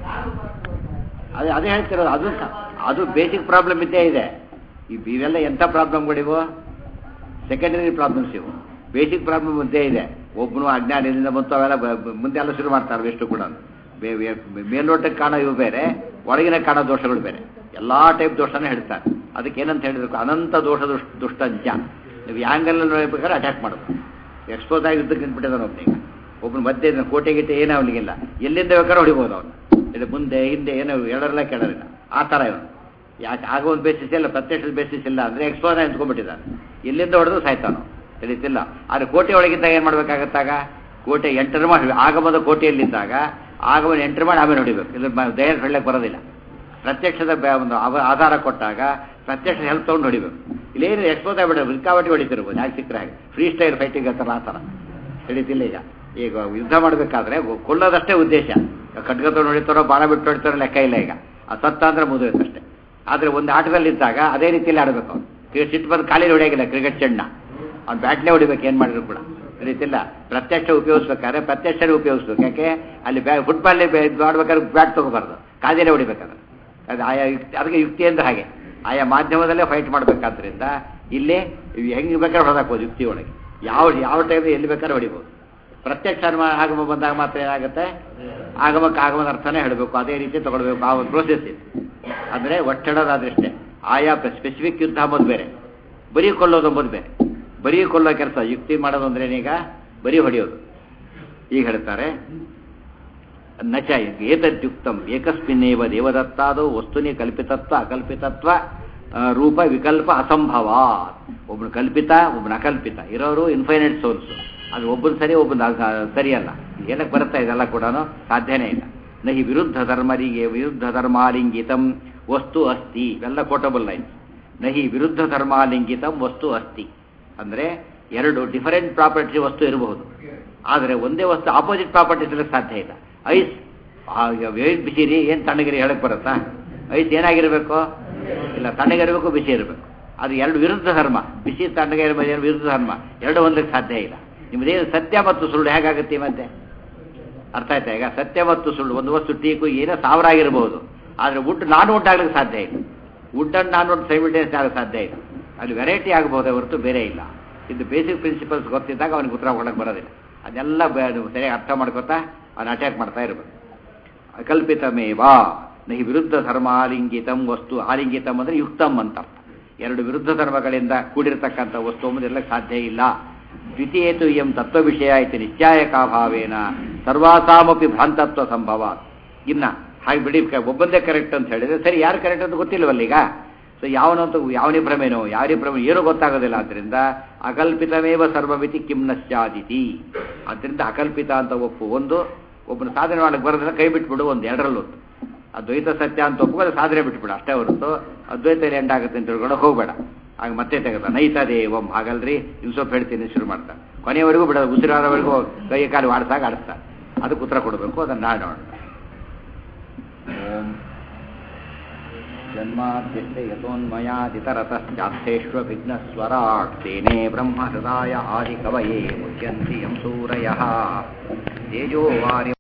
ಅದೇ ಅದೇ ಹೇಳ್ತಿರೋದು ಅದು ಸ- ಅದು ಬೇಸಿಕ್ ಪ್ರಾಬ್ಲಮ್ ಇದ್ದೇ ಇದೆ ಈ- ಇವೆಲ್ಲ ಎಂಥ ಪ್ರಾಬ್ಲಮ್ಗಳಿವು ಸೆಕೆಂಡರಿ ಪ್ರಾಬ್ಲಮ್ಸ್ ಇವು ಬೇಸಿಕ್ ಪ್ರಾಬ್ಲಮ್ ಇದ್ದೇ ಇದೆ ಒಬ್ಬನು ಅಜ್ಞಾನದಿಂದ ಬಂತು ಅವೆಲ್ಲ ಬ- ಬ- ಮುಂದೆ ಎಲ್ಲ ಶುರು ಮಾಡ್ತಾರೆ ಎಷ್ಟು ಕೂಡ ಬೇ- ಬೇ- ಮೇಲ್ನೋಟಕ್ಕೆ ಕಾಣೋ ಇವು ಬೇರೆ ಒಳಗಿನ ಕಾಣೋ ದೋಷಗಳು ಬೇರೆ ಎಲ್ಲ ಟೈಪ್ ದೋಷನ ಹೇಳ್ತಾರೆ ಅದಕ್ಕೆ ಏನಂತ ಹೇಳಿದ್ರು ಅನಂತ ದೋಷ ದುಷ್ಟ ದುಷ್ಟಂಚ ನೀವು ಯಾಂಗಲ್ ನೋಡ್ಬೇಕಾದ್ರೆ ಅಟ್ಯಾಕ್ ಮಾಡೋದು ಎಕ್ಸ್ಪೋಸ್ ಆಗಿದ್ದಕ್ಕೆ ನಿಂತ್ಬಿಟ್ಟಿದ್ದಾನೆ ಒಬ್ಬನಿಗೆ ಒಬ್ಬನ ಮಧ್ಯೆ ಇದ್ದಾನೆ, ಕೋಟೆ ಗಿಟೆ ಏನೋ ಅವನಿಗಿಲ್ಲ ಎಲ್ಲಿಂದ ಬೇಕಾದ್ರೆ ಹೊಡಿಬೋದು ಅವನು ಇದು ಮುಂದೆ ಹಿಂದೆ ಏನೋ ಎರಡರಲ್ಲ ಕೆಳರಿಲ್ಲ ಆ ಥರ ಇವನು ಯಾಕೆ ಆಗ ಒಂದು ಬೇಸಿಸ್ ಇಲ್ಲ ಪ್ರತ್ಯಕ್ಷದ ಬೇಸಿಸ್ ಇಲ್ಲ ಅಂದರೆ ಎಕ್ಸ್ಪೋಸ್ ಆಗಿ ನಿಂತ್ಕೊಂಡ್ಬಿಟ್ಟಿದ್ದಾನೆ ಎಲ್ಲಿಂದ ಹೊಡೆದು ಸಾಯ್ತಾನೋ ತಿಳಿತಿಲ್ಲ ಆದರೆ ಕೋಟೆ ಒಳಗಿದ್ದಾಗ ಏನು ಮಾಡಬೇಕಾಗತ್ತಾಗ ಕೋಟೆ ಎಂಟರ್ ಮಾಡಿ ಆಗಮದ ಕೋಟೆಯಲ್ಲಿದ್ದಾಗ ಆಗಮನ ಎಂಟರ್ ಮಾಡಿ ಆಮೇಲೆ ಹೊಡಿಬೇಕು ಇದು ದಯ ಹೊಡ್ಲಿಕ್ಕೆ ಬರೋದಿಲ್ಲ ಪ್ರತ್ಯಕ್ಷದ ಬ- ಒಂದು ಅವ- ಆಧಾರ ಕೊಟ್ಟಾಗ ಪ್ರತ್ಯಕ್ಷ ಹೆಲ್ಪ್ ತೊಗೊಂಡು ಹೊಡಿಬೇಕು ಇಲ್ಲೇನು ಎಕ್ಸ್ಪೋಸ್ ಆಗಿಬಿಟ್ಟು ರಿಕಾವಟಿ ಹೊಡಿತಿರ್ಬೋದು ಯಾಕೆ ಸಿಕ್ಕರೆ ಹಾಗೆ ಫ್ರೀ ಸ್ಟೈಲ್ ಫೈಟಿಂಗ್ ಅಂತಾರಲ್ಲ ಆ ಥರ ತಿಳಿತಿಲ್ಲ ಈಗ ಈಗ ಯುದ್ಧ ಮಾಡಬೇಕಾದ್ರೆ ಕೊಲ್ಲೋದಷ್ಟೇ ಉದ್ದೇಶ ಖಡ್ಗ ತೊಗೊಂಡು ಹೊಡಿತಾರೋ ಬಾಣ ಬಿಟ್ಟು ಹೊಡಿತಾರೋ ಲೆಕ್ಕ ಇಲ್ಲ ಈಗ ಆ ಸತ್ತ ಅಂದ್ರೆ ಮುಗಿದೋಯ್ತಷ್ಟೇ ಆದರೆ ಒಂದು ಆಟದಲ್ಲಿದ್ದಾಗ ಅದೇ ರೀತಿಯಲ್ಲಿ ಆಡಬೇಕು ಅವನು ಈಗ ಸಿಟ್ಟು ಬಂದು ಕಾಲಿಗೆ ಹೊಡೆಯಾಗಿಲ್ಲ ಕ್ರಿಕೆಟ್ ಚೆಂಡ ಅವ್ನು ಬ್ಯಾಟ್ನೇ ಹೊಡಿಬೇಕು ಏನು ಮಾಡಿದ್ರು ಕೂಡ ತಿಳಿತಿಲ್ಲ ಪ್ರತ್ಯಕ್ಷ ಉಪಯೋಗಿಸ್ಬೇಕಾದ್ರೆ ಪ್ರತ್ಯಕ್ಷನೇ ಉಪಯೋಗಿಸ್ಬೇಕು ಯಾಕೆ ಅಲ್ಲಿ ಬ್ಯಾ ಫುಟ್ಬಾಲ್ ಆಡ್ಬೇಕಾದ್ರೆ ಬ್ಯಾಟ್ ತೊಗೋಬಾರ್ದು ಕಾದಿನೇ ಹೊಡಿಬೇಕಾದ್ರೆ ಅದು ಆಯಾ ಯುಕ್ತಿ ಅದಕ್ಕೆ ಯುಕ್ತಿ ಅಂದ್ರೆ ಹಾಗೆ ಆಯಾ ಮಾಧ್ಯಮದಲ್ಲೇ ಫೈಟ್ ಮಾಡಬೇಕಾದ್ರಿಂದ ಇಲ್ಲಿ ಹೆಂಗೆ ಬೇಕಾದ್ರೆ ಹೊಡೆದಾಕ್ಬೋದು ಯುಕ್ತಿ ಒಳಗೆ ಯಾವ ಯಾವ ಟೈಮ್ ಎಲ್ಲಿ ಬೇಕಾದ್ರೆ ಹೊಡಿಬೋದು ಪ್ರತ್ಯಕ್ಷ ಅನುಮ- ಆಗಮ ಬಂದಾಗ ಮಾತ್ರ ಏನಾಗುತ್ತೆ ಆಗಮಕ್ಕೆ ಆಗಮದ ಅರ್ಥನೇ ಹೇಳಬೇಕು ಅದೇ ರೀತಿ ತಗೊಳ್ಬೇಕು ಆ ಒಂದು ಪ್ರೋಸೆಸ್ ಇದೆ ಅಂದರೆ ಒಟ್ಟಡೋದಾದ್ರಷ್ಟೇ ಆಯಾ ಸ್ಪೆಸಿಫಿಕ್ ಯುದ್ಧ ಅಂಬೋದು ಬೇರೆ ಬರೀ ಕೊಲ್ಲೋದು ಅಂಬೋದು ಬೇರೆ ಬರೀ ಕೊಲ್ಲೋ ಕೆಲಸ ಯುಕ್ತಿ ಮಾಡೋದು ಅಂದ್ರೆ ಏನೀಗ ಬರೀ ಹೊಡೆಯೋದು ಈಗ ಹೇಳ್ತಾರೆ ನಚ ಏತದ್ಯುಕ್ತಂ ಏಕಸ್ಮಿನ್ನೇವ ದೇವದತ್ತಾದೋ ವಸ್ತುನಿ ಕಲ್ಪಿತತ್ವ ಅಕಲ್ಪಿತತ್ವ ಆ, ರೂಪ ವಿಕಲ್ಪ ಅಸಂಭವ ಒಬ್ಬನು ಕಲ್ಪಿತ ಒಬ್ಬನ ಅಕಲ್ಪಿತ ಇರೋರು ಇನ್ಫೈನೈಟ್ ಸೋರ್ಸ್ ಅದು ಒಬ್ಬನು ಸರಿ ಒಬ್ಬನ ಸರಿಯಲ್ಲ ಏನಕ್ಕೆ ಬರುತ್ತಾ ಇದೆಲ್ಲ ಕೂಡ ಸಾಧ್ಯನೇ ಇಲ್ಲ ನಹಿ ವಿರುದ್ಧ ಧರ್ಮರಿಗೆ ವಿರುದ್ಧ ಧರ್ಮಾಲಿಂಗಿತಂ ವಸ್ತು ಅಸ್ತಿ ಇವೆಲ್ಲ ಕೋಟಬಲ್ ಲೈನ್ಸ್ ನಹಿ ವಿರುದ್ಧ ಧರ್ಮಾಲಿಂಗಿತಂ ವಸ್ತು ಅಸ್ತಿ ಅಂದರೆ ಎರಡು ಡಿಫರೆಂಟ್ ಪ್ರಾಪರ್ಟಿ ವಸ್ತು ಇರಬಹುದು ಆದರೆ ಒಂದೇ ವಸ್ತು ಆಪೋಸಿಟ್ ಪ್ರಾಪರ್ಟೀಸ್ ಇರಕ್ಕೆ ಸಾಧ್ಯ ಇಲ್ಲ ಐಸ್ ಏನು ಬಿಸಿರಿ ಏನು ತಣ್ಣಗಿರಿ ಹೇಳಕ್ ಬರುತ್ತಾ ಐಸ್ ಏನಾಗಿರಬೇಕು ಇಲ್ಲ ತಣ್ಣಗಿರಬೇಕು ಬಿಸಿ ಇರಬೇಕು ಅದು ಎರಡು ವಿರುದ್ಧ ಧರ್ಮ ಬಿಸಿ ತಣ್ಣಗೆ ಇರಬೇಕು ವಿರುದ್ಧ ಧರ್ಮ ಎರಡು ಒಂದಕ್ಕೆ ಸಾಧ್ಯ ಇಲ್ಲ ನಿಮ್ಮದೇನು ಸತ್ಯ ಮತ್ತು ಸುಳ್ಳು ಹೇಗಾಗುತ್ತೆ ಈ ಮಧ್ಯೆ ಅರ್ಥ ಆಯ್ತಾ ಈಗ ಸತ್ಯ ಮತ್ತು ಸುಳ್ಳು ಒಂದು ವಸ್ತು ಟೀಕು ಏನೋ ಸಾವಿರ ಆಗಿರಬಹುದು ಆದರೆ ವುಡ್ ನಾನ್ ವುಡ್ ಆಗ್ಲಿಕ್ಕೆ ಸಾಧ್ಯ ಇಲ್ಲ wood and non wood simultaneous ಆಗಕ್ಕೆ ಸಾಧ್ಯ ಇಲ್ಲ ಅಲ್ಲಿ ವೆರೈಟಿ ಆಗಬಹುದೇ ಹೊರತು ಬೇರೆ ಇಲ್ಲ ಇದು ಬೇಸಿಕ್ ಪ್ರಿನ್ಸಿಪಲ್ಸ್ ಗೊತ್ತಿದ್ದಾಗ ಅವನಿಗೆ ಉತ್ತರ ಕೊಡಕ್ಕೆ ಬರೋದಿಲ್ಲ ಅದೆಲ್ಲ ಬ- ಸರಿಯಾಗಿ ಅರ್ಥ ಮಾಡ್ಕೊತಾ ಅವನು ಅಟ್ಯಾಕ್ ಮಾಡ್ತಾ ಇರಬೇಕು ಅಕಲ್ಪಿತಮೇವ ನಹಿ ವಿರುದ್ಧ ಧರ್ಮಾಲಿಂಗಿತಂ ವಸ್ತು ಆಲಿಂಗಿತಂ ಅಂದರೆ ಯುಕ್ತಂ ಅಂತ ಅರ್ಥ ಎರಡು ವಿರುದ್ಧ ಧರ್ಮಗಳಿಂದ ಕೂಡಿರತಕ್ಕಂಥ ವಸ್ತು ಎಂಬುದು ಇರಲಿಕ್ಕೆ ಸಾಧ್ಯ ಇಲ್ಲ ದ್ವಿತೀಯೇತು ಇಯಂ ತತ್ವ ವಿಷಯ ಇತಿ ನಿಶ್ಚಾಯಕಾಭಾವೇನ ಸರ್ವಾಸಾಮಪಿ ಭ್ರಾಂತತ್ವ ಸಂಭವ ಇನ್ನ ಹಾಗೆ ಬಿಡಿ ಕ- ಒಬ್ಬಂದೇ ಕರೆಕ್ಟ್ ಅಂತ ಹೇಳಿದ್ರೆ ಸರಿ ಯಾರು ಕರೆಕ್ಟ್ ಅಂತ ಗೊತ್ತಿಲ್ವಲ್ಲ ಈಗ ಸೊ ಯಾವನಂತೂ ಯಾವನೇ ಭ್ರಮೆನೋ ಯಾವನೇ ಭ್ರಮೆ ಏನೂ ಗೊತ್ತಾಗೋದಿಲ್ಲ ಆದ್ದರಿಂದ ಅಕಲ್ಪಿತಮೇವ ಸರ್ವಮಿತಿ ಕಿಮ್ನಶ್ಚಾದಿತಿ ಆದ್ದರಿಂದ ಅಕಲ್ಪಿತ ಅಂತ ಒಪ್ಪು ಒಂದು ಒಬ್ಬನ ಸಾಧನೆ ಮಾಡಕ್ಕೆ ಬರೋದನ್ನ ಕೈ ಬಿಟ್ಬಿಡು ಒಂದು ಎರಡರಲ್ಲೊಂದು ಅದ್ವೈತ ಸತ್ಯ ಅಂತ ಒಪ್ಪಿದ್ರೆ ಸಾಧನೆ ಬಿಟ್ಬಿಡ ಅಷ್ಟೇ ಹೊರತು ಅದ್ವೈತದಲ್ಲಿ ಎಂಡಾಗುತ್ತೆ ಅಂತ ತಿಳ್ಕೊಂಡು ಹೋಗ್ಬೇಡ ಆಗ ಮತ್ತೆ ತೆಗೆದ ನೈತದೇವಂ ಹಾಗಲ್ರಿ ಇನ್ನು ಸ್ವಲ್ಪ ಹೇಳ್ತೀನಿ ಶುರು ಮಾಡ್ತಾನೆ ಕೊನೆಯವರೆಗೂ ಬಿಡೋದು ಉಸಿರಾಡೋವರೆಗೂ ಕೈ ಕಾಲು ಆಡಿಸಾಗ ಆಡಿಸ್ತಾನೆ ಅದಕ್ಕೆ ಉತ್ತರ ಕೊಡಬೇಕು ಅದನ್ನು ನಾಳೆ ನೋಡೋಣ ಓಂ ಜನ್ಮಾದ್ಯಸ್ಯ ಯತೋನ್ಮಯಾದಿತರತಶ್ಚಾರ್ಥೇष्वभिघ्नस्वराट् तेने ब्रह्महृदाय आदिकवये मुह्यन्ति यं सूरयः तेजो वारि